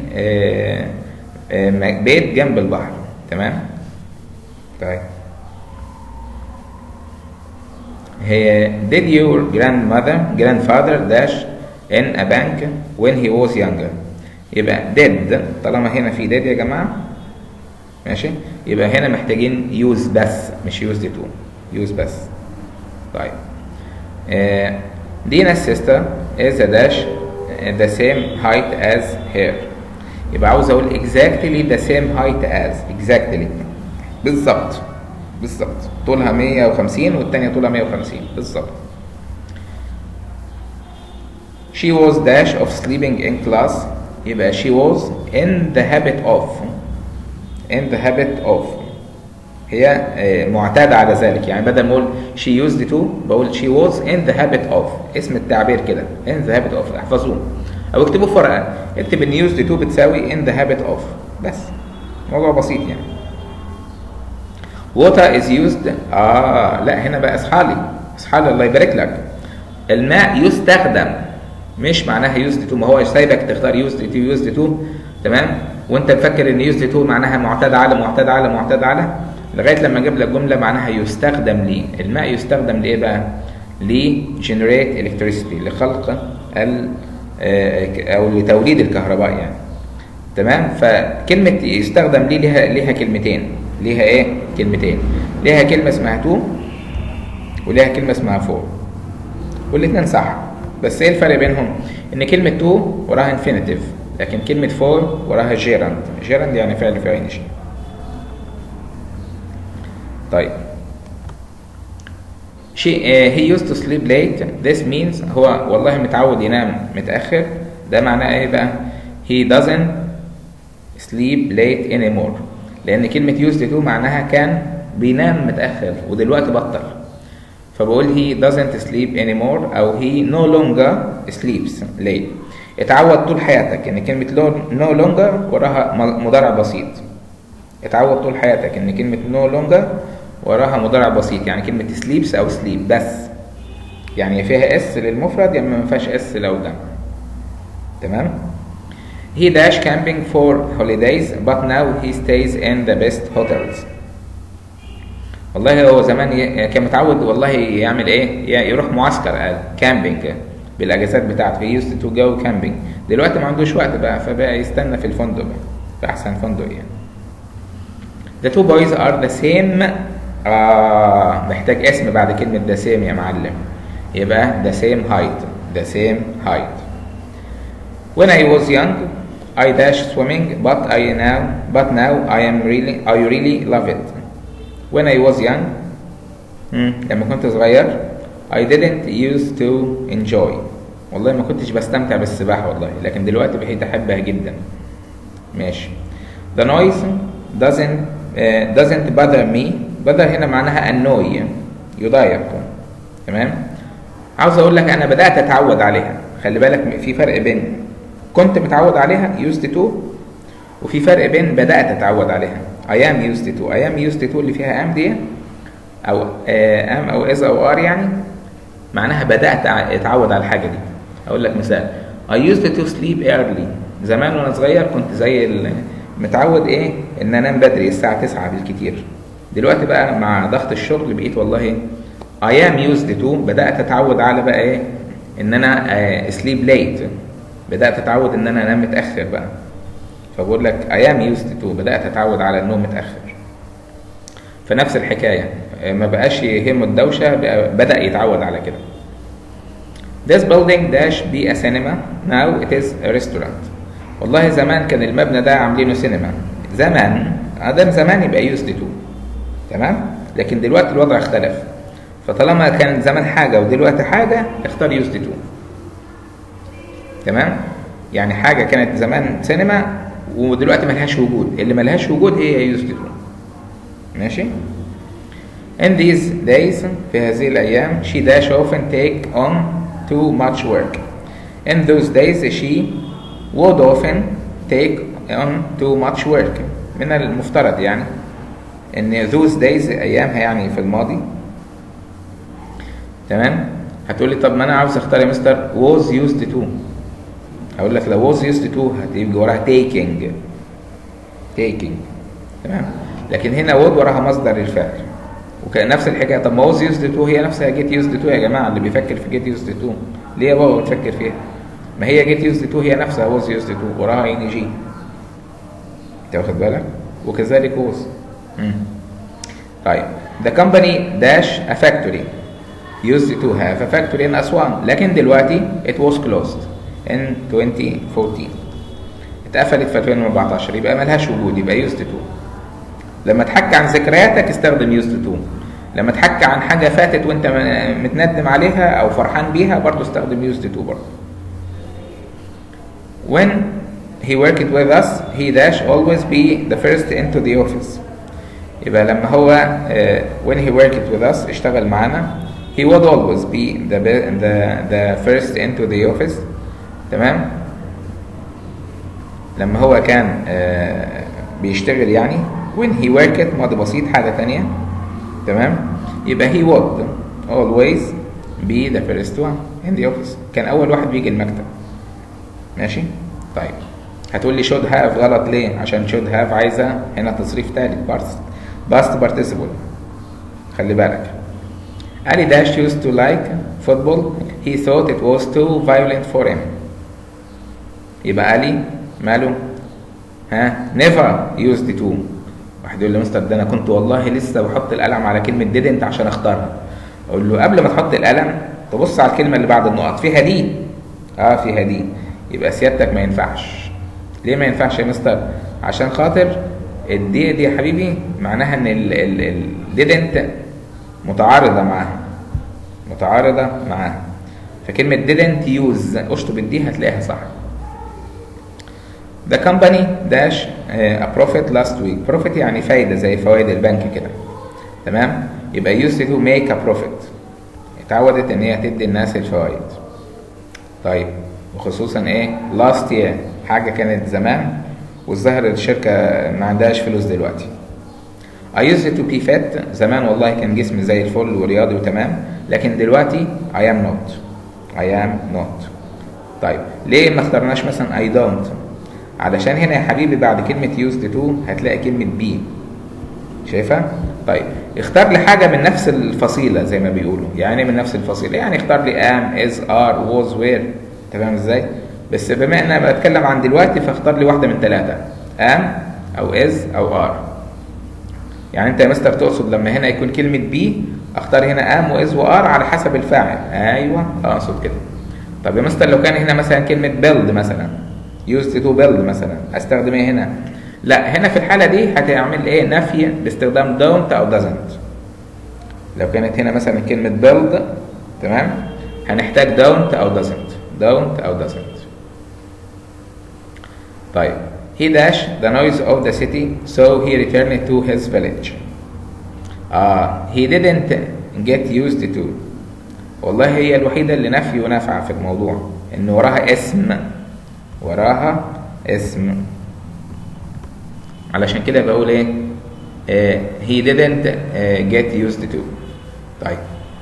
Speaker 1: بيت جنب البحر تمام طيب هي did your grandmother grandfather dash in a bank when he was younger يبقى did طالما هنا في did يا جماعة ماشي يبقى هنا محتاجين use بس مش use to use بس طيب uh, Dina's sister is a dash the same height as her يبقى عاوز اقول exactly the same height as exactly بالظبط بالظبط طولها 150 والتانية طولها 150 بالظبط She was dash of sleeping in class يبقى she was in the habit of in the habit of هي معتادة على ذلك يعني بدل ما اقول she used to بقول she was in the habit of اسم التعبير كده in the habit of احفظوه او اكتبوه في ورقة اكتب ان used to بتساوي in the habit of بس موضوع بسيط يعني water is used اه لا هنا بقى اصحالي اصحالي الله يبارك لك الماء يستخدم مش معناها يوزد تو ما هو سايبك تختار يوزد تو يوزد تو تمام وانت مفكر ان يوزد تو معناها معتاد على معتاد على معتاد على لغايه لما اجيب لك جمله معناها يستخدم ليه الماء يستخدم لايه بقى لجنريت الكتريسيتي لخلق ال او لتوليد الكهرباء يعني تمام فكلمه يستخدم ليه ليها ليها كلمتين ليها ايه كلمتين ليها كلمه اسمها تو وليها كلمه اسمها فور والاثنين صح بس ايه الفرق بينهم ان كلمة تو وراها انفينيتيف لكن كلمة فور وراها جيراند جيراند يعني فعل في عين شيء طيب she uh, he used to sleep late this means هو والله متعود ينام متأخر ده معناه ايه بقى he doesn't sleep late anymore لأن كلمة used to معناها كان بينام متأخر ودلوقتي بطل فبقول he doesn't sleep anymore أو he no longer sleeps late اتعود طول حياتك ان كلمة no longer وراها مضارع بسيط اتعود طول حياتك ان كلمة no longer وراها مضارع بسيط يعني كلمة sleeps أو sleep بس يعني فيها اس للمفرد يعني ما فيهاش اس لو جمع تمام He dash camping for holidays but now he stays in the best hotels والله هو زمان ي- كان متعود والله يعمل ايه ي- يروح معسكر كامبينج بالاجازات بتاعته he used to go camping دلوقتي ما عندوش وقت بقى فبقى يستنى في الفندق بقى في احسن فندق يعني The two boys are the same آه محتاج اسم بعد كلمة the same يا معلم يبقى the same height the same height When I was young I dashed swimming but I now but now I am really I really love it When I was young مم. لما كنت صغير I didn't used to enjoy والله ما كنتش بستمتع بالسباحة والله لكن دلوقتي بقيت أحبها جدا ماشي The noise doesn't uh, doesn't bother me bother هنا معناها annoy يضايق تمام عاوز اقول لك انا بدات اتعود عليها خلي بالك في فرق بين كنت متعود عليها used to وفي فرق بين بدات اتعود عليها I am used to I am used to اللي فيها am دي او آه am او is او are يعني معناها بدات اتعود على الحاجه دي اقول لك مثال I used to sleep early زمان وانا صغير كنت زي ال- متعود ايه ان انام بدري الساعه 9 بالكتير دلوقتي بقى مع ضغط الشغل بقيت والله I am used to بدات اتعود على بقى ايه ان انا آه sleep late بدات اتعود ان انا انام متاخر بقى فبقول لك I am used to بدات اتعود على النوم متاخر فنفس الحكايه آه، ما بقاش يهمه الدوشه بقى بدا يتعود على كده This building dash be a cinema now it is a restaurant والله زمان كان المبنى ده عاملينه سينما زمان ادم زمان يبقى used to تمام لكن دلوقتي الوضع اختلف فطالما كان زمان حاجه ودلوقتي حاجه اختار used to تمام يعني حاجه كانت زمان سينما ودلوقتي ملهاش وجود اللي ملهاش وجود هي used to ماشي In these days في هذه الأيام she dash often take on too much work. In those days she would often take on too much work. من المفترض يعني إن those days أيامها يعني في الماضي تمام هتقولي طب ما أنا عاوز أختار يا مستر was used to هقول لك لو was used to هتيجي وراها taking taking تمام لكن هنا would وراها مصدر الفعل وكان نفس الحكايه طب ما was used to هي نفسها get used to يا جماعه اللي بيفكر في get used to ليه يا بابا بتفكر فيها ما هي get used to هي نفسها was used to وراها ان جي انت واخد بالك وكذلك was مم. طيب the company dash a factory used to have a factory in أسوان لكن دلوقتي it was closed in 2014 اتقفلت في 2014 يبقى ملهاش وجود يبقى used to لما تحكي عن ذكرياتك استخدم used to لما تحكي عن حاجة فاتت وانت م- متندم عليها او فرحان بيها برضه استخدم used to برضه when he worked with us he dash always be the first into the office يبقى لما هو uh, when he worked with us اشتغل معانا he would always be the, be- the, the first into the office تمام لما هو كان آه، بيشتغل يعني when he worked ماضي بسيط حاجة تانية تمام يبقى he would always be the first one in the office كان أول واحد بيجي المكتب ماشي طيب هتقول لي should have غلط ليه عشان should have عايزة هنا تصريف تالت past past participle خلي بالك Ali Dash used to like football he thought it was too violent for him يبقى علي ماله ها never used to واحد يقول لي مستر ده انا كنت والله لسه بحط القلم على كلمه didn't عشان اختارها اقول له قبل ما تحط القلم تبص على الكلمه اللي بعد النقط فيها دي اه فيها دي يبقى سيادتك ما ينفعش ليه ما ينفعش يا مستر عشان خاطر الدي دي يا حبيبي معناها ان ال ال ال didn't متعارضه معاها متعارضه معاها فكلمه didn't use اشطب الدي هتلاقيها صح The company dash uh, a profit last week. Profit يعني فايدة زي فوائد البنك كده. تمام؟ يبقى used to make a profit. اتعودت ان هي تدي الناس الفوائد. طيب وخصوصا ايه؟ last year حاجة كانت زمان والظاهر الشركة ما عندهاش فلوس دلوقتي. I used to be fit زمان والله كان جسمي زي الفل ورياضي وتمام لكن دلوقتي I am not. I am not. طيب ليه ما اخترناش مثلا I don't؟ علشان هنا يا حبيبي بعد كلمة used to هتلاقي كلمة be شايفها؟ طيب اختار لي حاجه من نفس الفصيله زي ما بيقولوا يعني إيه من نفس الفصيله يعني اختار لي ام از ار ووز وير تمام ازاي بس بما ان انا بتكلم عن دلوقتي فاختار لي واحده من ثلاثه ام او از او ار يعني انت يا مستر تقصد لما هنا يكون كلمه بي اختار هنا ام واز وار على حسب الفاعل ايوه اقصد كده طب يا مستر لو كان هنا مثلا كلمه بيلد مثلا used to build مثلا استخدم ايه هنا لا هنا في الحاله دي هتعمل ايه نفي باستخدام don't او doesn't لو كانت هنا مثلا كلمه build تمام هنحتاج don't او doesn't don't او doesn't طيب he dashed the noise of the city so he returned to his village آه he didn't get used to والله هي الوحيدة اللي نفي ونافعة في الموضوع إن وراها اسم وراها اسم علشان كده بقول ايه آه he didn't uh, get used to طيب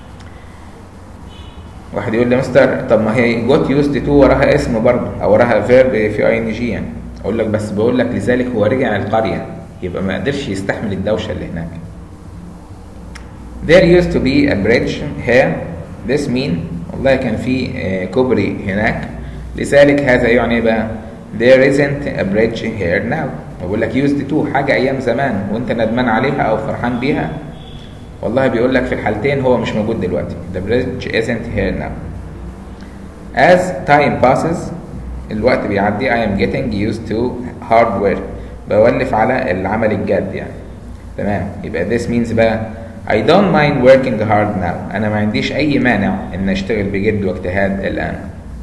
Speaker 1: واحد يقول لي مستر طب ما هي got used to وراها اسم برضه او وراها verb في اي ان جي يعني اقول لك بس بقول لك لذلك هو رجع القريه يبقى ما قدرش يستحمل الدوشه اللي هناك There used to be a bridge here This mean والله كان في آه، كوبري هناك لذلك هذا يعني إيه بقى There isn't a bridge here now بقول لك used to حاجة أيام زمان وأنت ندمان عليها أو فرحان بيها والله بيقول لك في الحالتين هو مش موجود دلوقتي The bridge isn't here now As time passes الوقت بيعدي I am getting used to hard work بولف على العمل الجاد يعني تمام يبقى this means بقى I don't mind working hard now أنا ما عنديش أي مانع إن أشتغل بجد واجتهاد الآن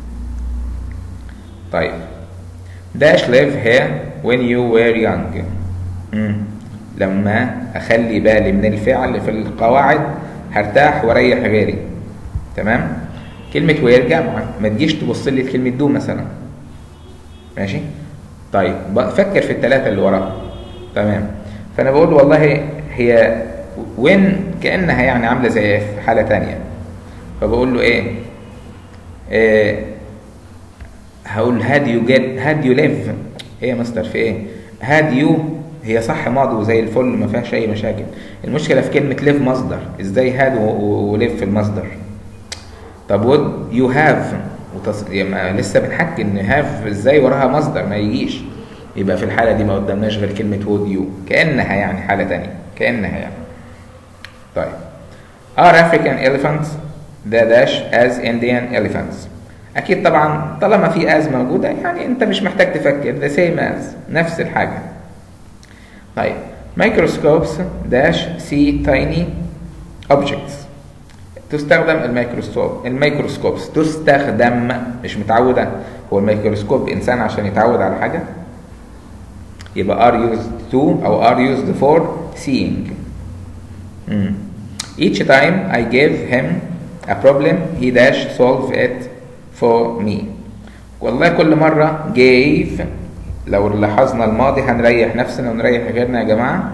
Speaker 1: طيب dash live here when you were young مم. لما أخلي بالي من الفعل في القواعد هرتاح واريح غيري تمام كلمة وير جامعة ما تجيش تبص لي كلمة دو مثلا ماشي طيب ب- فكر في الثلاثة اللي وراها تمام فأنا بقول والله هي وين كأنها يعني عاملة زي في حالة تانية فبقول له إيه, إيه هقول هاد يو جيت هاد يو ليف ايه يا مستر في ايه هاد يو هي صح ماضي وزي الفل ما فيهاش اي مشاكل المشكله في كلمه ليف مصدر ازاي هاد وليف في المصدر طب وود يو هاف وتص... يعني لسه بنحكي ان هاف ازاي وراها مصدر ما يجيش يبقى في الحاله دي ما قدامناش غير كلمه وود يو كانها يعني حاله تانية كانها يعني طيب are African elephants the dash as Indian elephants اكيد طبعا طالما في as موجوده يعني انت مش محتاج تفكر the same as نفس الحاجه طيب microscopes dash see tiny objects تستخدم الميكروسكوب الميكروسكوبس تستخدم مش متعوده هو الميكروسكوب انسان عشان يتعود على حاجه يبقى are used to او are used for seeing مم. each time I gave him a problem he dash solve it for me والله كل مرة gave لو لاحظنا الماضي هنريح نفسنا ونريح غيرنا يا جماعة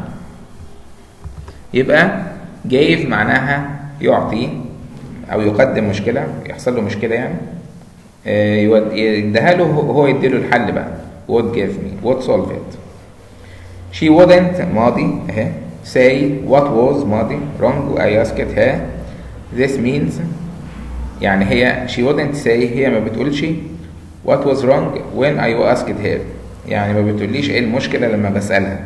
Speaker 1: يبقى gave معناها يعطي أو يقدم مشكلة يحصل له مشكلة يعني آه، يود- يديها له هو يديله الحل بقى would give me would solve it she wouldn't ماضي اهي say what was ماضي wrong I asked her this means يعني هي she wouldn't say هي ما بتقولش what was wrong when I asked her يعني ما بتقوليش ايه المشكلة لما بسألها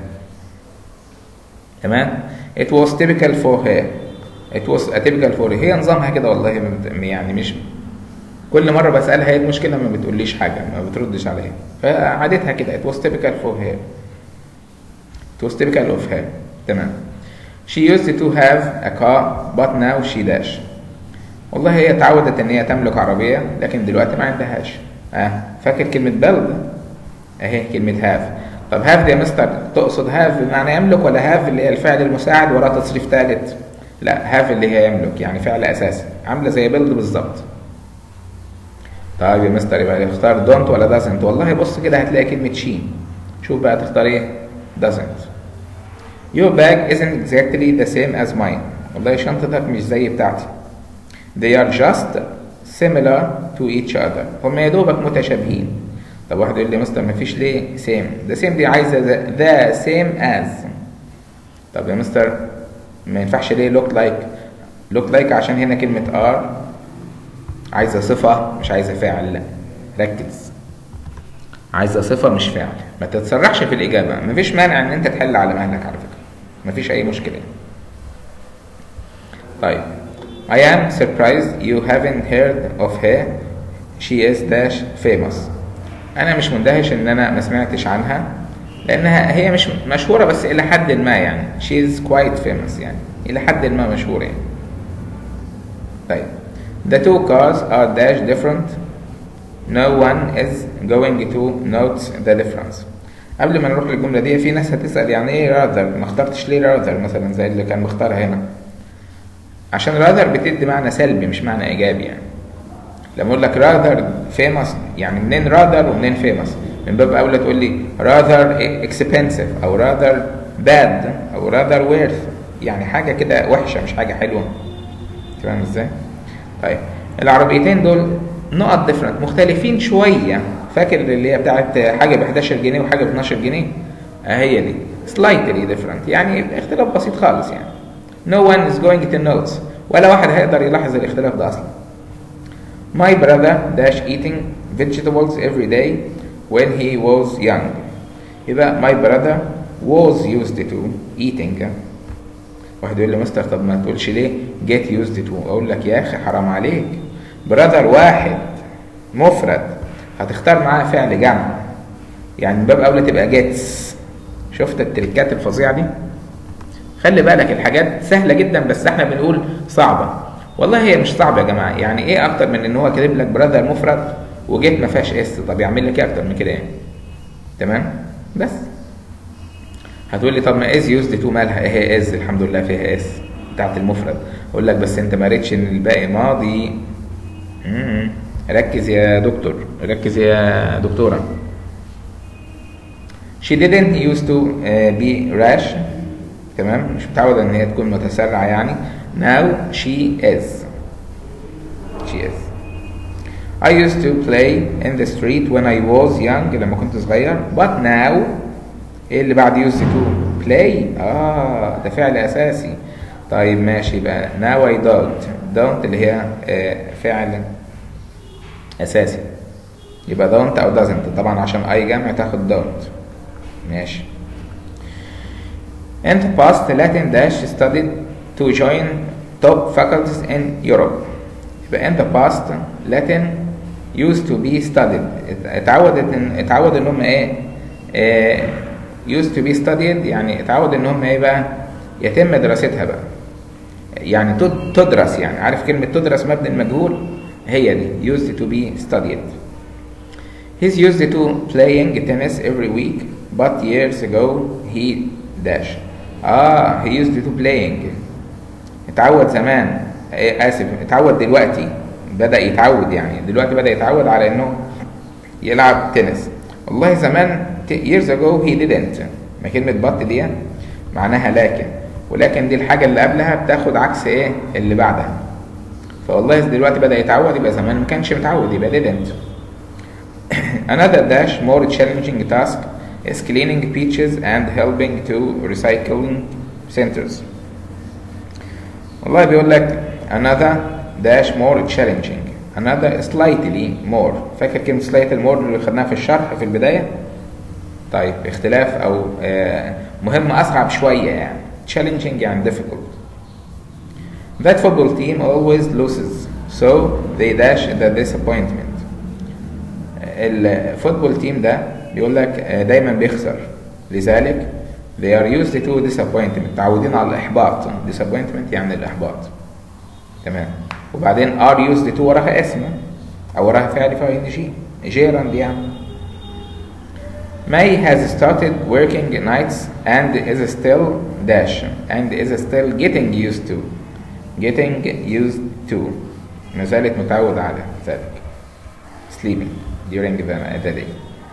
Speaker 1: تمام it was typical for her it was a typical for her هي نظامها كده والله ما بت- يعني مش كل مرة بسألها ايه المشكلة ما بتقوليش حاجة ما بتردش عليها فعادتها كده it was typical for her it was typical of her تمام she used to have a car but now she dash والله هي اتعودت ان هي تملك عربية لكن دلوقتي ما عندهاش اه فاكر كلمة بلد اهي كلمة هاف طب هاف دي يا مستر تقصد هاف بمعنى يملك ولا هاف اللي هي الفعل المساعد وراه تصريف ثالث لا هاف اللي هي يملك يعني فعل اساسي عاملة زي بلد بالظبط طيب يا مستر يبقى اختار دونت ولا دازنت والله بص كده هتلاقي كلمة شي شوف بقى تختار ايه doesn't your bag isn't exactly the same as mine والله شنطتك مش زي بتاعتي they are just similar to each other هم يا دوبك متشابهين طب واحد يقول لي مستر مفيش ليه same the same دي عايزة the, the same as طب يا مستر ما ينفعش ليه look like look like عشان هنا كلمة are عايزة صفة مش عايزة فعل لا ركز عايزة صفة مش فعل ما تتسرحش في الإجابة مفيش مانع إن أنت تحل على مهلك على فكرة مفيش أي مشكلة طيب I am surprised you haven't heard of her she is dash famous أنا مش مندهش إن أنا ما سمعتش عنها لأنها هي مش مشهورة بس إلى حد ما يعني she is quite famous يعني إلى حد ما مشهورة يعني طيب the two cars are dash different no one is going to note the difference قبل ما نروح للجملة دي في ناس هتسأل يعني ايه rather ما اخترتش ليه rather مثلا زي اللي كان مختارها هنا عشان rather بتدي معنى سلبي مش معنى ايجابي يعني لما اقول لك rather famous يعني منين rather ومنين famous من باب اولى تقول لي rather expensive او rather bad او rather worth يعني حاجة كده وحشة مش حاجة حلوة فاهم ازاي؟ طيب العربيتين دول نقط ديفرنت مختلفين شويه فاكر اللي هي بتاعت حاجه ب 11 جنيه وحاجه ب 12 جنيه آه هي دي slightly different يعني اختلاف بسيط خالص يعني no one is going to notice ولا واحد هيقدر يلاحظ الاختلاف ده اصلا my brother dash eating vegetables every day when he was young يبقى my brother was used to eating واحد يقول لي مستر طب ما تقولش ليه get used to اقول لك يا اخي حرام عليك براذر واحد مفرد هتختار معاه فعل جمع يعني من باب اولى تبقى جيتس شفت التريكات الفظيعه دي خلي بالك الحاجات سهله جدا بس احنا بنقول صعبه والله هي مش صعبه يا جماعه يعني ايه اكتر من ان هو كاتب لك براذر مفرد وجيت ما فيهاش اس طب يعمل لك ايه اكتر من كده يعني تمام بس هتقول لي طب ما از يوزد تو مالها ايه هي از الحمد لله فيها اس بتاعت المفرد اقول لك بس انت ما قريتش ان الباقي ماضي مم. ركز يا دكتور ركز يا دكتورة she didn't used to uh, be rash تمام مش متعودة ان هي تكون متسرعة يعني now she is she is I used to play in the street when I was young لما كنت صغير but now ايه اللي بعد used to play اه ده فعل اساسي طيب ماشي بقى now I don't don't اللي هي آه فعل اساسي يبقى don't او doesn't طبعا عشان اي جمع تاخد don't ماشي in the past Latin dash studied to join top faculties in Europe يبقى in the past Latin used to be studied اتعودت ان اتعود ان هم ايه آه used to be studied يعني اتعود ان هم ايه بقى يتم دراستها بقى يعني تدرس يعني عارف كلمة تدرس مبني المجهول هي دي used to be studied he's used to playing tennis every week but years ago he dash اه he used to playing اتعود زمان اسف اتعود دلوقتي بدأ يتعود يعني دلوقتي بدأ يتعود على انه يلعب تنس والله زمان years ago he didn't ما كلمة بط دي معناها لكن ولكن دي الحاجة اللي قبلها بتاخد عكس ايه اللي بعدها فوالله دلوقتي بدأ يتعود يبقى زمان ما كانش متعود يبقى didn't another dash more challenging task is cleaning beaches and helping to recycling centers والله بيقول لك another dash more challenging another slightly more فاكر كلمة slightly more اللي خدناها في الشرح في البداية طيب اختلاف او آه مهمة اصعب شوية يعني challenging يعني difficult that football team always loses so they dash the disappointment الفوتبول تيم ده بيقول لك دايما بيخسر لذلك they are used to disappointment متعودين على الإحباط disappointment يعني الإحباط تمام وبعدين are used to وراها اسم أو وراها فعل فاعل جي جيران دي يعني May has started working nights and is still dash and is still getting used to getting used to ما زالت متعود على ذلك sleeping during the, the day.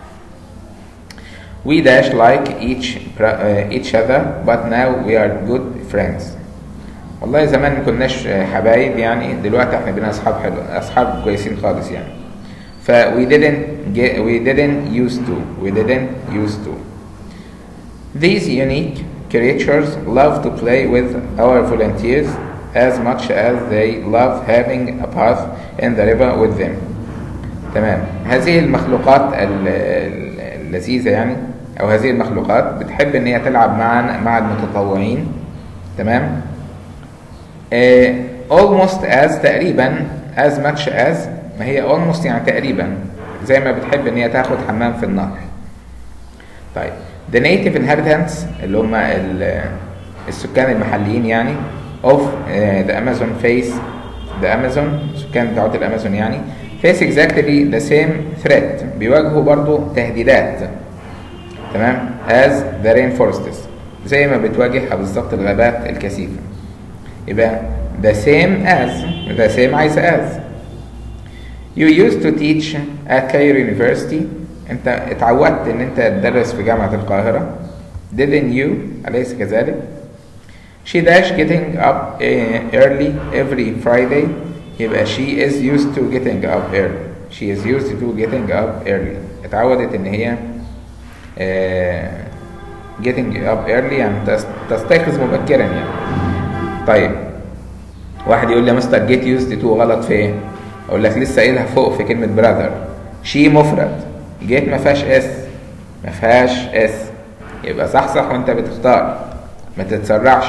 Speaker 1: We dash like each uh, each other, but now we are good friends. والله زمان ما كناش حبايب يعني دلوقتي احنا بقينا اصحاب حلو اصحاب كويسين خالص يعني. ف we didn't get we didn't used to we didn't used to. These unique creatures love to play with our volunteers as much as they love having a bath in the river with them تمام هذه المخلوقات ال- ال- اللذيذة يعني أو هذه المخلوقات بتحب إن هي تلعب مع مع المتطوعين تمام آه almost as تقريبا as much as ما هي almost يعني تقريبا زي ما بتحب إن هي تاخد حمام في النهر طيب the native inhabitants اللي هم ال- السكان المحليين يعني of uh, the Amazon face the Amazon سكان بتاعت الأمازون يعني face exactly the same threat بيواجهوا برضو تهديدات تمام as the rainforests زي ما بتواجهها بالظبط الغابات الكثيفة يبقى the same as the same عايزة as You used to teach at Cairo University انت اتعودت ان انت تدرس في جامعة القاهرة didn't you أليس كذلك She dash getting up uh, early every Friday يبقى she is used to getting up early she is used to getting up early اتعودت ان هي uh, getting up early يعني تس- تستيقظ مبكرا يعني طيب واحد يقول لي يا مستر جيت يوزد تو غلط في ايه؟ اقول لك لسه قايلها فوق في كلمه براذر شي مفرد جيت ما فيهاش اس ما فيهاش اس يبقى صح صح وانت بتختار ما تتسرعش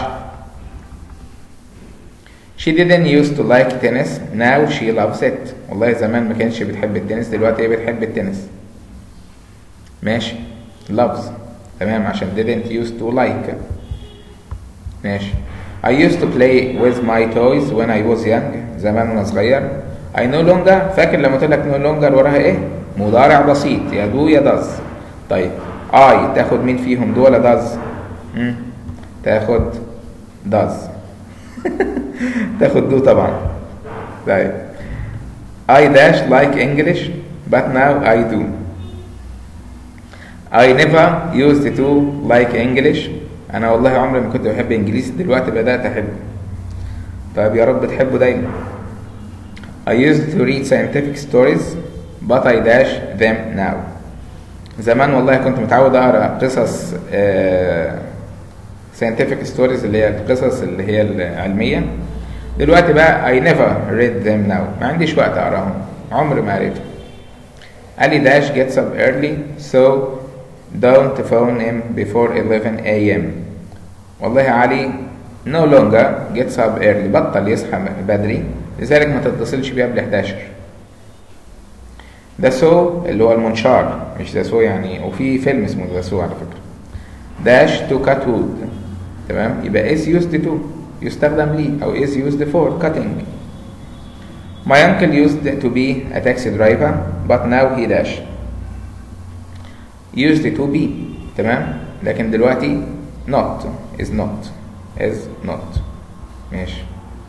Speaker 1: She didn't used to like tennis now she loves it والله زمان ما كانش بتحب التنس دلوقتي هي بتحب التنس ماشي loves تمام عشان didn't used to like ماشي I used to play with my toys when I was young زمان وانا صغير I no longer فاكر لما قلت لك no longer وراها ايه؟ مضارع بسيط يا do يا does طيب I تاخد مين فيهم do ولا does؟ مم. تاخد does تاخد do طبعا طيب I dash like English but now I do I never used to like English انا والله عمري ما كنت بحب انجليزي دلوقتي بدات احبه طيب يا رب تحبه دايما I used to read scientific stories but I dash them now زمان والله كنت متعود اقرا قصص آه scientific stories اللي هي القصص اللي هي العلمية دلوقتي بقى I never read them now ما عنديش وقت اقراهم عمري ما قريتهم Ali Dash gets up early so don't phone him before 11 a.m. والله علي no longer gets up early بطل يصحى بدري لذلك ما تتصلش بيه قبل 11 ده سو اللي هو المنشار مش ده سو يعني وفي فيلم اسمه ده سو على فكرة داش تو cut wood تمام يبقى is used to يستخدم ليه أو is used for cutting My uncle used to be a taxi driver but now he dash used to be تمام لكن دلوقتي not is not is not ماشي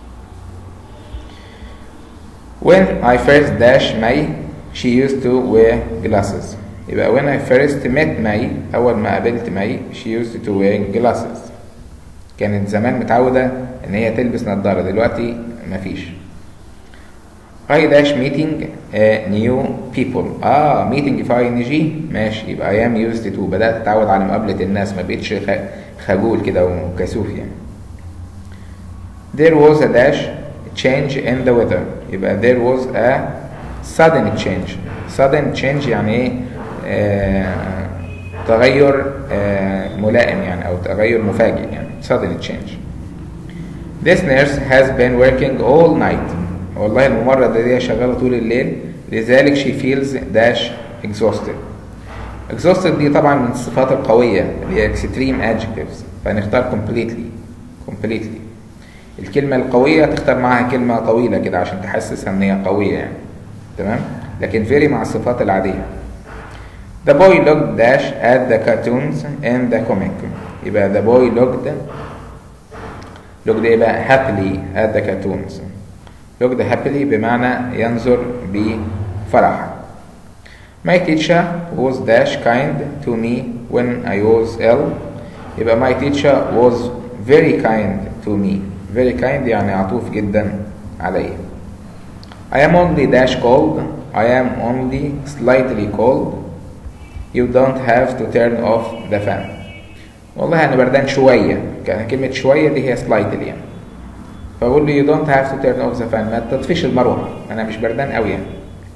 Speaker 1: When I first dash May she used to wear glasses يبقى when I first met May أول ما قابلت May she used to wear glasses كانت زمان متعودة إن هي تلبس نظارة دلوقتي مفيش I dash meeting uh, new people اه meeting في اي ان جي ماشي يبقى I am used to بدأت اتعود على مقابلة الناس ما بقتش خ- خجول كده وكسوف يعني There was a dash change in the weather يبقى there was a sudden change sudden change يعني ايه آه تغير آه ملائم يعني او تغير مفاجئ يعني sudden change This nurse has been working all night والله الممرضة دي شغالة طول الليل لذلك she feels dash exhausted exhausted دي طبعا من الصفات القوية اللي هي extreme adjectives فهنختار completely completely الكلمة القوية تختار معاها كلمة طويلة كده عشان تحسسها ان هي قوية يعني تمام لكن very مع الصفات العادية The boy looked dash at the cartoons in the comic يبقى the boy looked looked ايه بقى happily at the cartoons looked happily بمعنى ينظر بفرح My teacher was dash kind to me when I was ill يبقى my teacher was very kind to me very kind يعني عطوف جدا علي I am only dash cold I am only slightly cold You don't have to turn off the fan والله انا بردان شويه كان كلمه شويه دي هي سلايتلي يعني فبقول له you don't have to turn off the fan ما تطفيش المروحه انا مش بردان قوي يعني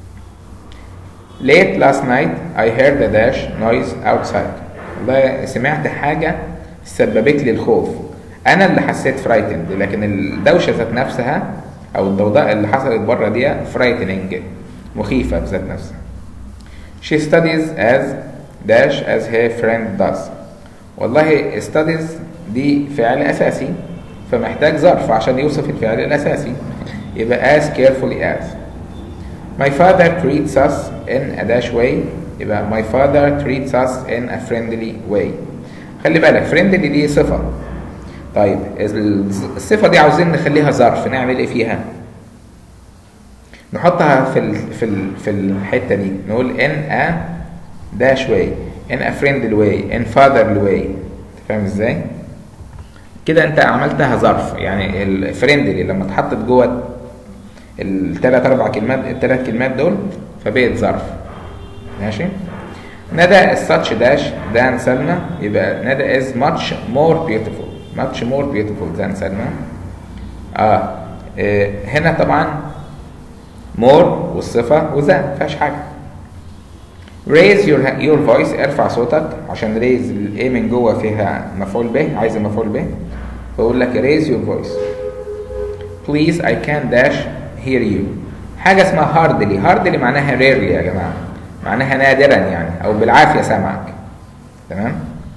Speaker 1: late last night I heard a dash noise outside والله سمعت حاجه سببت لي الخوف انا اللي حسيت فرايتند لكن الدوشه ذات نفسها او الضوضاء اللي حصلت بره دي فرايتنينج مخيفه بذات نفسها she studies as dash as her friend does والله studies دي فعل اساسي فمحتاج ظرف عشان يوصف الفعل الاساسي يبقى as carefully as my father treats us in a dash way يبقى my father treats us in a friendly way خلي بالك friendly دي صفه طيب الصفه دي عاوزين نخليها ظرف نعمل ايه فيها نحطها في ال في ال في الحته دي نقول in a dash way in a friendly way in fatherly way فاهم ازاي كده انت عملتها ظرف يعني الفريندلي لما اتحطت جوه الثلاث اربع كلمات الثلاث كلمات دول فبقت ظرف ماشي ندى is such dash than سلمى يبقى ندى is much more beautiful much more beautiful than سلمى اه إيه هنا طبعا more والصفة وذا مفيهاش حاجة raise your your voice ارفع صوتك عشان raise الايه من جوه فيها مفعول به عايز مفعول به فاقول لك raise your voice please I can dash hear you حاجة اسمها hardly hardly معناها rarely يا جماعة معناها نادرا يعني او بالعافية سامعك تمام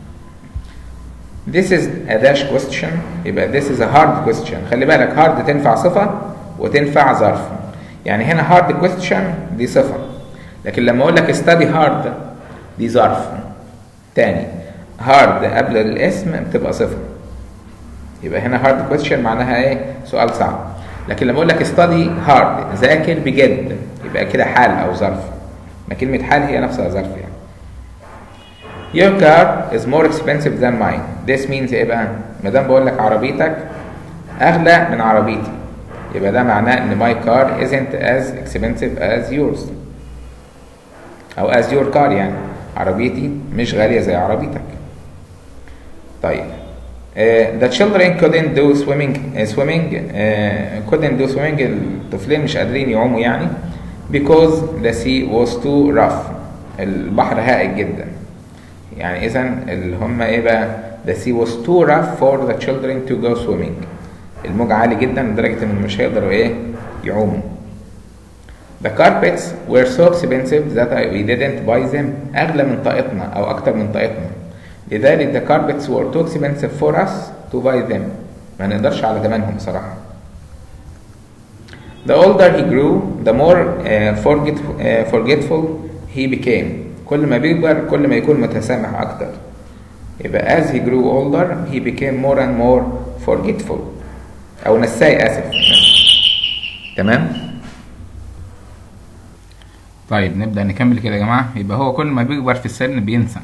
Speaker 1: This is a dash question يبقى this is a hard question خلي بالك hard تنفع صفة وتنفع ظرف يعني هنا hard question دي صفة لكن لما اقول لك study hard دي ظرف تاني hard قبل الاسم بتبقى صفة يبقى هنا hard question معناها ايه سؤال صعب لكن لما اقول لك study hard ذاكر بجد يبقى كده حال او ظرف ما كلمة حال هي نفسها ظرف يعني Your car is more expensive than mine. This means ايه بقى؟ ما دام بقول لك عربيتك أغلى من عربيتي. يبقى ده معناه إن my car isn't as expensive as yours. أو as your car يعني. عربيتي مش غالية زي عربيتك. طيب. Uh, the children couldn't do swimming uh, swimming uh, couldn't do swimming الطفلين مش قادرين يعوموا يعني because the sea was too rough البحر هائج جدا يعني اذا اللي هم ايه بقى the sea was too rough for the children to go swimming الموج عالي جدا لدرجة انهم مش هيقدروا ايه يعوموا The carpets were so expensive that I, we didn't buy them أغلى من طاقتنا أو أكتر من طاقتنا لذلك the carpets were too expensive for us to buy them ما نقدرش على ثمنهم بصراحة The older he grew the more uh, forget, uh, forgetful he became كل ما بيكبر كل ما يكون متسامح أكتر يبقى as he grew older he became more and more forgetful أو نساي آسف تمام طيب نبدأ نكمل كده يا جماعة يبقى هو كل ما بيكبر في السن بينسى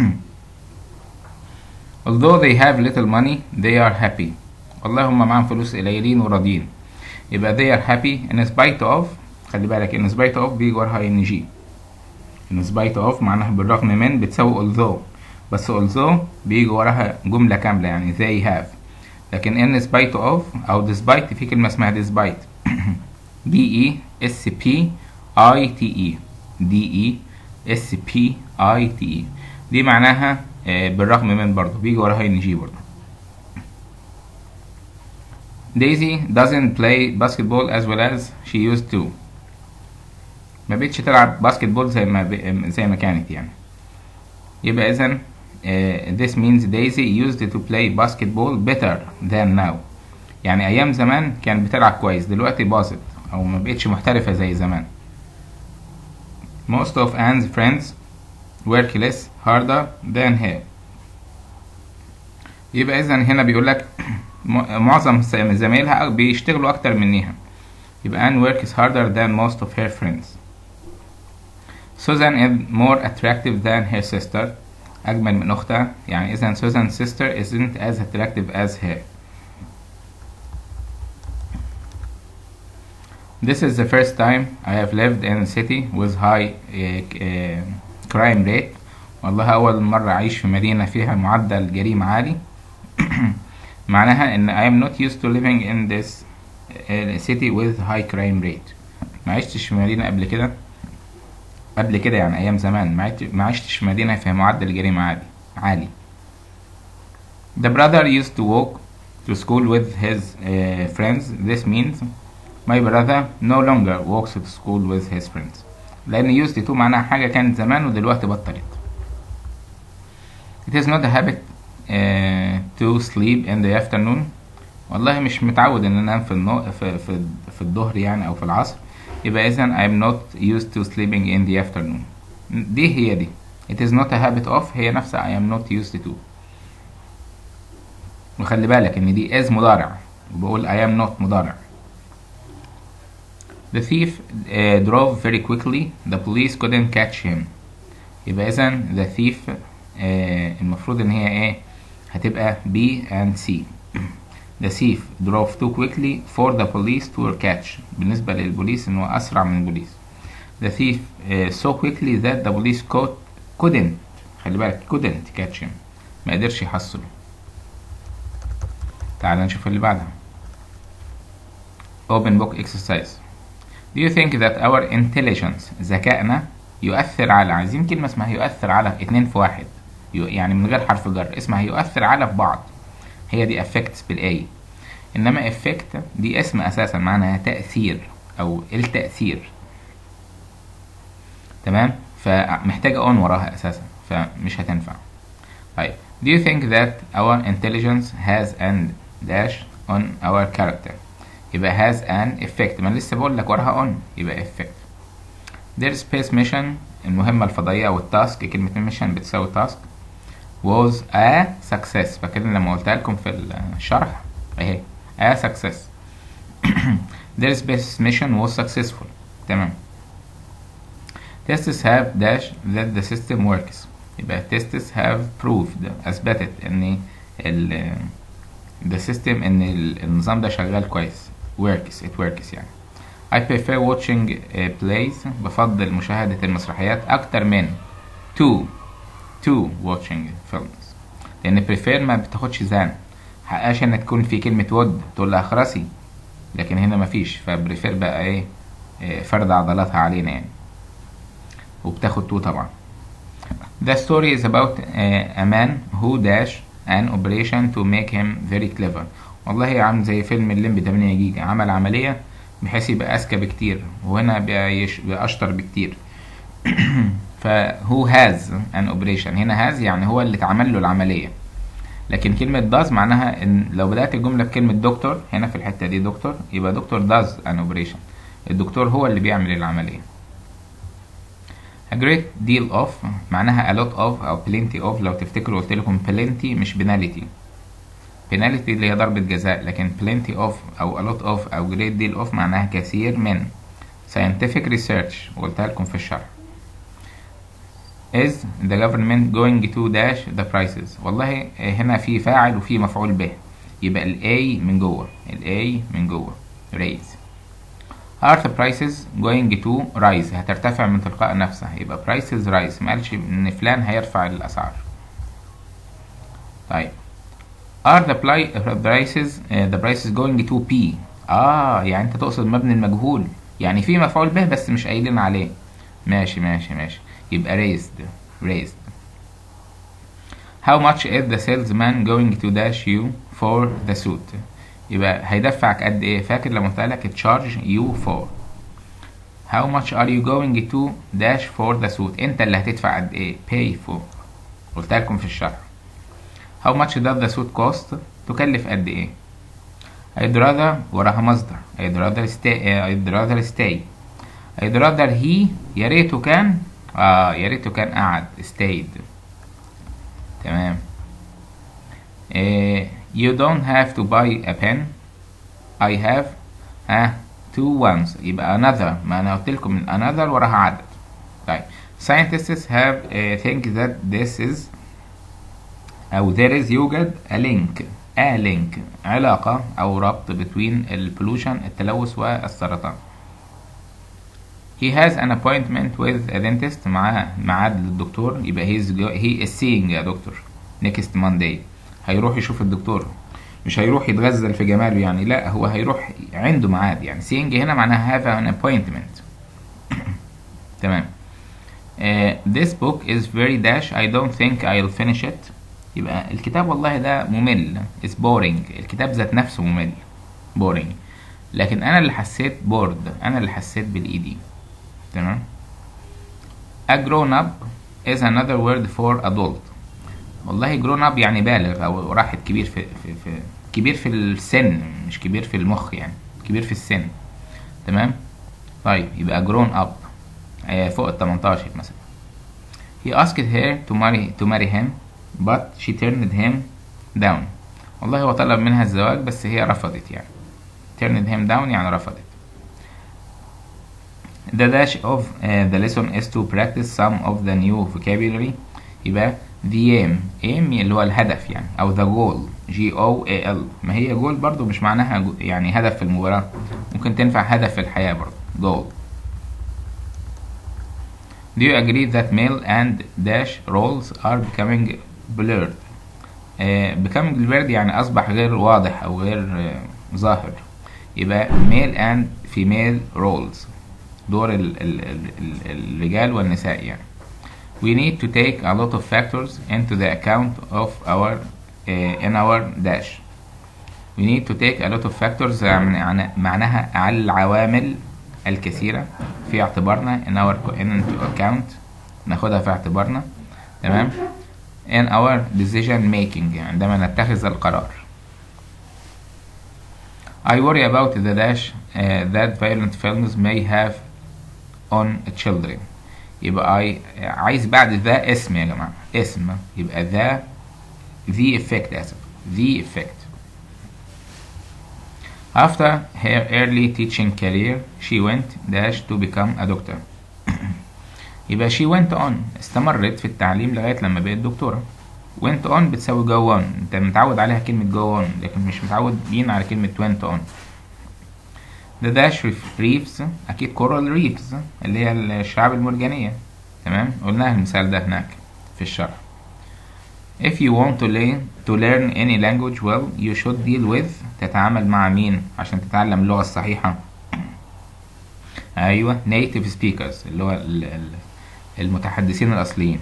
Speaker 1: although they have little money they are happy والله هم معاهم فلوس قليلين وراضيين يبقى they are happy in spite of خلي بالك in spite of بيجي وراها ان جي in spite of معناها بالرغم من بتساوي although بس although بيجي وراها جملة كاملة يعني they have لكن in spite of أو despite في كلمة اسمها despite d e s p i t e d e s p i t e دي معناها بالرغم من برضه بيجي وراها ان جي برضه Daisy doesn't play basketball as well as she used to ما بقتش تلعب باسكت بول زي ما ب... زي ما كانت يعني يبقى اذا uh, this means Daisy used to play basketball better than now يعني ايام زمان كانت بتلعب كويس دلوقتي باظت او ما بقتش محترفة زي زمان most of Anne's friends work less harder than her يبقى اذا هنا بيقول لك معظم زمايلها بيشتغلوا اكتر منيها يبقى Anne works harder than most of her friends Susan is more attractive than her sister أجمل من أختها يعني إذا Susan's sister isn't as attractive as her This is the first time I have lived in a city with high uh, uh, crime rate والله أول مرة أعيش في مدينة فيها معدل جريمة عالي معناها إن I am not used to living in this uh, city with high crime rate ما عشتش في مدينة قبل كده قبل كده يعني أيام زمان ما عشت- ما عشتش في مدينة فيها معدل جريمة عالي عالي The brother used to walk to school with his uh, friends. This means my brother no longer walks to school with his friends. لأن used to معناها حاجة كانت زمان ودلوقتي بطلت. It is not a habit uh, to sleep in the afternoon. والله مش متعود إن أنام في النو... في في في الظهر يعني أو في العصر. يبقى إذا I'm not used to sleeping in the afternoon. دي هي دي. It is not a habit of هي نفسها I am not used to. وخلي بالك ان دي از مضارع وبقول I am not مضارع The thief uh, drove very quickly the police couldn't catch him يبقى اذا the thief uh, المفروض ان هي ايه هتبقى B and C The thief drove too quickly for the police to catch بالنسبة للبوليس انه اسرع من البوليس The thief uh, so quickly that the police caught couldn't خلي بالك couldn't catch him ما قدرش يحصله تعال نشوف اللي بعدها open book exercise do you think that our intelligence ذكائنا يؤثر على عايزين كلمة اسمها يؤثر على اتنين في واحد يو- يعني من غير حرف جر اسمها يؤثر على في بعض هي دي effects بالاي انما effect دي اسم اساسا معناها تأثير او التأثير تمام فمحتاجة on وراها اساسا فمش هتنفع طيب do you think that our intelligence has an dash on our character يبقى has an effect ما أنا لسه بقول لك وراها on يبقى effect their space mission المهمة الفضائية أو التاسك كلمة mission بتساوي task was a success فاكرين لما قلتها لكم في الشرح اهي a success their space mission was successful تمام tests have dash that the system works يبقى tests have proved أثبتت إن ال the system إن ال- النظام ده شغال كويس works it works يعني I prefer watching uh, plays بفضل مشاهدة المسرحيات أكتر من to to watching films لأن prefer ما بتاخدش زان حقاش إن تكون في كلمة would تقول لها اخرسي لكن هنا مفيش فبريفير بقى إيه إيه، فرد عضلاتها علينا يعني وبتاخد تو طبعا The story is about uh, a man who dash an operation to make him very clever والله عامل زي فيلم الليمبي 8 جيجا عمل عملية بحيث يبقى أذكى بكتير وهنا بقى يش- بقى أشطر بكتير فهو هاز an operation هنا هاز يعني هو اللي اتعمل له العملية لكن كلمة does معناها إن لو بدأت الجملة بكلمة دكتور هنا في الحتة دي دكتور يبقى دكتور does an operation الدكتور هو اللي بيعمل العملية a great deal of معناها a lot of أو plenty of لو تفتكروا قلت لكم plenty مش penalty penalty اللي هي ضربة جزاء لكن plenty of أو a lot of أو great deal of معناها كثير من scientific research وقلتها لكم في الشرح is the government going to dash the prices والله هنا في فاعل وفي مفعول به يبقى ال A من جوه ال A من جوه raise are the prices going to rise هترتفع من تلقاء نفسها يبقى prices rise ما قالش ان فلان هيرفع الاسعار طيب are the pli- prices uh, the prices going to P اه يعني انت تقصد مبني المجهول يعني في مفعول به بس مش قايلين عليه ماشي ماشي ماشي يبقى raised raised how much is the salesman going to dash you for the suit يبقى هيدفعك قد ايه فاكر لما قلت لك charge you for how much are you going to dash for the suit انت اللي هتدفع قد ايه pay for قلت لكم في الشرح how much does the suit cost تكلف قد ايه I'd rather وراها مصدر I'd rather stay uh, I'd rather stay I'd rather he يا ريته كان اه يا ريته كان قعد stayed تمام eh, you don't have to buy a pen I have ها two ones يبقى another ما انا قلت لكم من another وراها عدد طيب scientists have uh, think that this is أو there is يوجد a link a link علاقة أو ربط between ال pollution التلوث والسرطان he has an appointment with a dentist معاه ميعاد للدكتور يبقى he is, go- he is seeing a doctor next Monday هيروح يشوف الدكتور مش هيروح يتغزل في جماله يعني لا هو هيروح عنده ميعاد يعني seeing هنا معناها have an appointment تمام Uh, this book is very dash I don't think I'll finish it يبقى الكتاب والله ده ممل is boring الكتاب ذات نفسه ممل boring لكن انا اللي حسيت bored انا اللي حسيت بالايدي تمام a grown up is another word for adult والله grown up يعني بالغ او راحت كبير في, في, في كبير في السن مش كبير في المخ يعني كبير في السن تمام طيب يبقى grown up آه، فوق ال 18 مثلا he asked her to marry to marry him but she turned him down والله هو طلب منها الزواج بس هي رفضت يعني turned him down يعني رفضت The dash of uh, the lesson is to practice some of the new vocabulary يبقى the aim aim اللي هو الهدف يعني أو the goal G O A L ما هي goal برضو مش معناها جو- يعني هدف في المباراة ممكن تنفع هدف في الحياة برضو goal Do you agree that male and dash roles are becoming blurred uh, becoming blurred يعني أصبح غير واضح أو غير uh, ظاهر يبقى male and female roles دور ال ال ال ال الرجال والنساء يعني we need to take a lot of factors into the account of our uh, in our dash we need to take a lot of factors يعني معناها على العوامل الكثيرة في اعتبارنا in our into account ناخدها في اعتبارنا تمام in our decision making عندما نتخذ القرار I worry about the dash uh, that violent films may have on children يبقى I عايز بعد ذا اسم يا جماعة اسم يبقى ذا the effect آسف the effect After her early teaching career she went dash to become a doctor يبقى she went on استمرت في التعليم لغاية لما بقت دكتورة went on بتساوي go on انت متعود عليها كلمة go on لكن مش متعودين على كلمة went on The dash reefs أكيد coral reefs اللي هي الشعاب المرجانية تمام قلناها المثال ده هناك في الشرح If you want to learn to learn any language well you should deal with تتعامل مع مين عشان تتعلم اللغة الصحيحة أيوة native speakers اللي هو ال- ال- المتحدثين الأصليين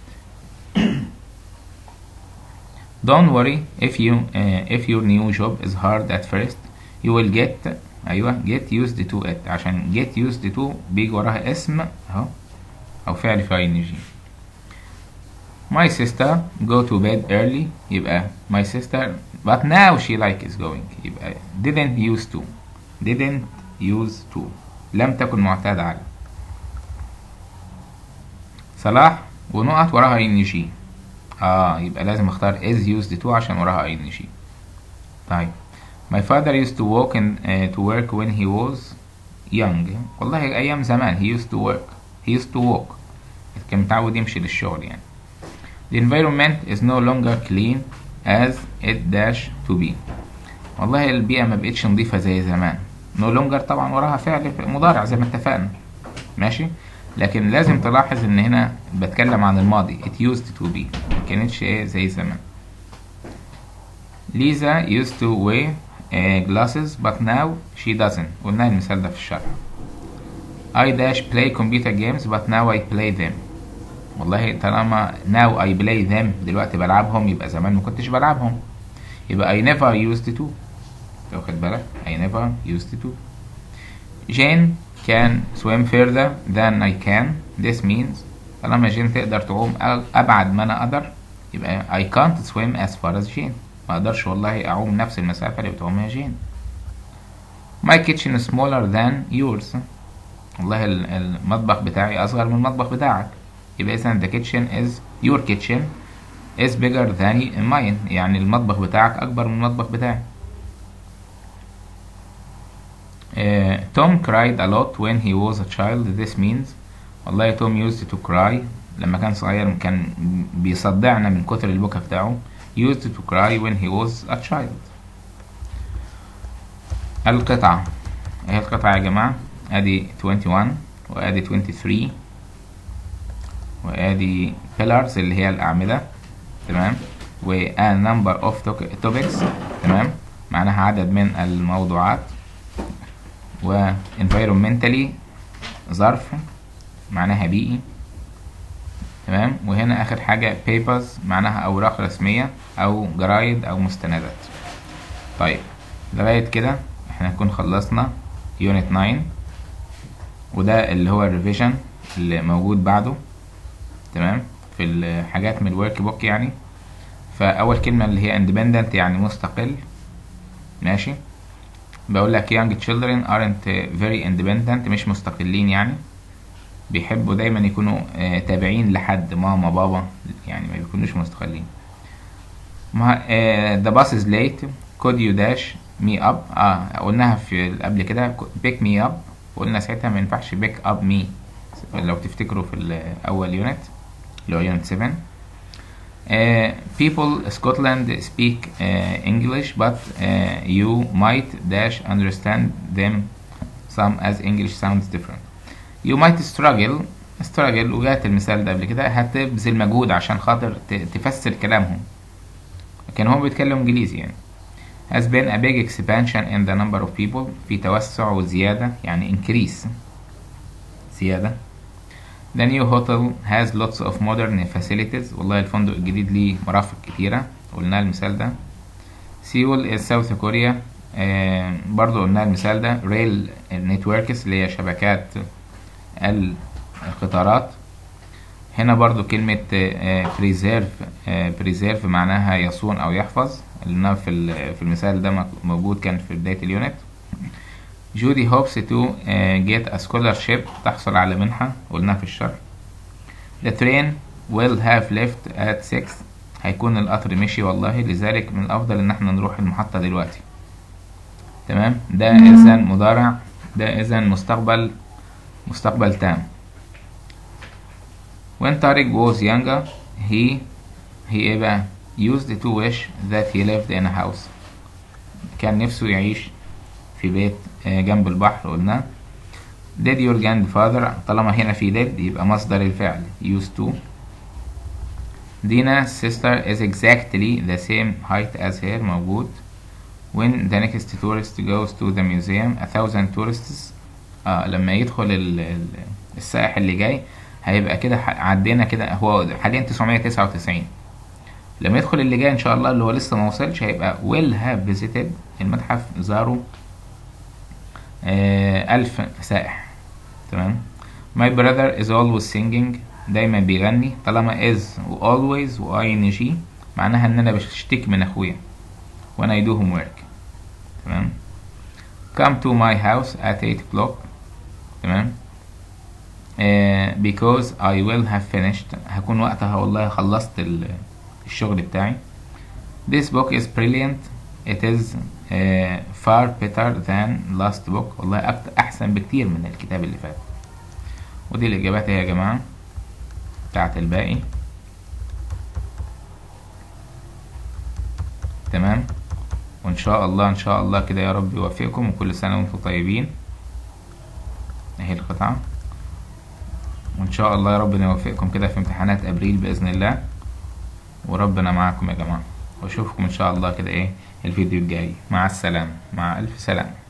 Speaker 1: Don't worry if you uh, if your new job is hard at first you will get أيوة get used to it عشان get used to بيجي وراها اسم أهو أو فعل في ing My sister go to bed early يبقى my sister but now she likes going يبقى didn't used to didn't use to لم تكن معتادة على صلاح ونقط وراها ing اه يبقى لازم اختار is used to عشان وراها ing طيب my father used to walk in, uh, to work when he was young والله ايام زمان he used to work he used to walk كان متعود يمشي للشغل يعني The environment is no longer clean as it dash to be والله البيئة ما بقتش نظيفة زي زمان no longer طبعا وراها فعل مضارع زي ما اتفقنا ماشي لكن لازم تلاحظ ان هنا بتكلم عن الماضي it used to be ما كانتش ايه زي زمان ليزا used to wear uh, glasses but now she doesn't قلنا المثال ده في الشرح I dash play computer games but now I play them والله طالما now I play them دلوقتي بلعبهم يبقى زمان ما كنتش بلعبهم يبقى I never used to واخد بالك I never used to Jane can swim further than I can this means طالما جين تقدر تعوم أ- أبعد ما أنا أقدر يبقى I can't swim as far as Jane ما أقدرش والله أعوم نفس المسافة اللي بتعومها جين My kitchen is smaller than yours والله ال- المطبخ بتاعي أصغر من المطبخ بتاعك يبقى إذا the kitchen is your kitchen is bigger than mine يعني المطبخ بتاعك أكبر من المطبخ بتاعي Uh, Tom cried a lot when he was a child this means والله توم used to cry لما كان صغير كان بيصدعنا من كتر البكا بتاعه used to cry when he was a child القطعة ايه القطعة يا جماعة ادي 21 وادي 23 وادي pillars اللي هي الأعمدة تمام و a number of toc- topics تمام معناها عدد من الموضوعات و environmentally ظرف معناها بيئي تمام وهنا آخر حاجة papers معناها أوراق رسمية أو جرايد أو مستندات طيب لغاية كده احنا نكون خلصنا يونت 9 وده اللي هو الريفيجن اللي موجود بعده تمام في الحاجات من الورك بوك يعني فأول كلمة اللي هي independent يعني مستقل ماشي بقول لك young children aren't very independent مش مستقلين يعني بيحبوا دايما يكونوا آه، تابعين لحد ماما بابا يعني ما بيكونوش مستقلين ما آه، the bus is late could you dash me up اه قلناها في قبل كده pick me up قلنا ساعتها ما ينفعش pick up me لو تفتكروا في الأول يونت اللي هو يونت 7 Uh, people Scotland speak uh, English but uh, you might dash understand them some as English sounds different you might struggle struggle وجات المثال ده قبل كده هتبذل مجهود عشان خاطر ت- تفسر كلامهم لكن هو بيتكلم انجليزي يعني has been a big expansion in the number of people في توسع وزيادة يعني increase زيادة The new hotel has lots of modern facilities والله الفندق الجديد ليه مرافق كتيرة قلنا المثال ده سيول is South Korea آه برضو قلنا المثال ده rail networks اللي هي شبكات القطارات هنا برضو كلمة بريزيرف بريزيرف معناها يصون أو يحفظ اللي في ال- في المثال ده مك- موجود كان في بداية اليونت جودي هوبس تو جيت a scholarship تحصل على منحة قلناها في الشرح The train will have left at 6 هيكون القطر مشي والله لذلك من الأفضل إن احنا نروح المحطة دلوقتي تمام ده إذا مضارع ده إذا مستقبل مستقبل تام When Tariq was younger he he إيه بقى used to wish that he lived in a house كان نفسه يعيش في بيت آه، جنب البحر قلنا did your grandfather طالما هنا في did يبقى مصدر الفعل used to Dina's sister is exactly the same height as her موجود when the next tourist goes to the museum a thousand tourists آه لما يدخل ال- ال- السائح اللي جاي هيبقى كده ح- عدينا كده هو حاليا 999 لما يدخل اللي جاي ان شاء الله اللي هو لسه ما وصلش هيبقى will have visited المتحف زاروا آه ألف سائح تمام my brother is always singing دايما بيغني طالما is و always و ing معناها ان انا بشتكي من اخويا when I do homework تمام come to my house at 8 o'clock تمام آه because I will have finished هكون وقتها والله خلصت ال- الشغل بتاعي This book is brilliant it is uh, far better than last book والله أكتر أحسن بكتير من الكتاب اللي فات ودي الإجابات اهي يا جماعة بتاعت الباقي تمام وإن شاء الله إن شاء الله كده يا رب يوفقكم وكل سنة وأنتم طيبين اهي القطعة وإن شاء الله يا رب نوفقكم كده في امتحانات أبريل بإذن الله وربنا معاكم يا جماعة واشوفكم ان شاء الله كده ايه الفيديو الجاي مع السلامة مع الف سلامة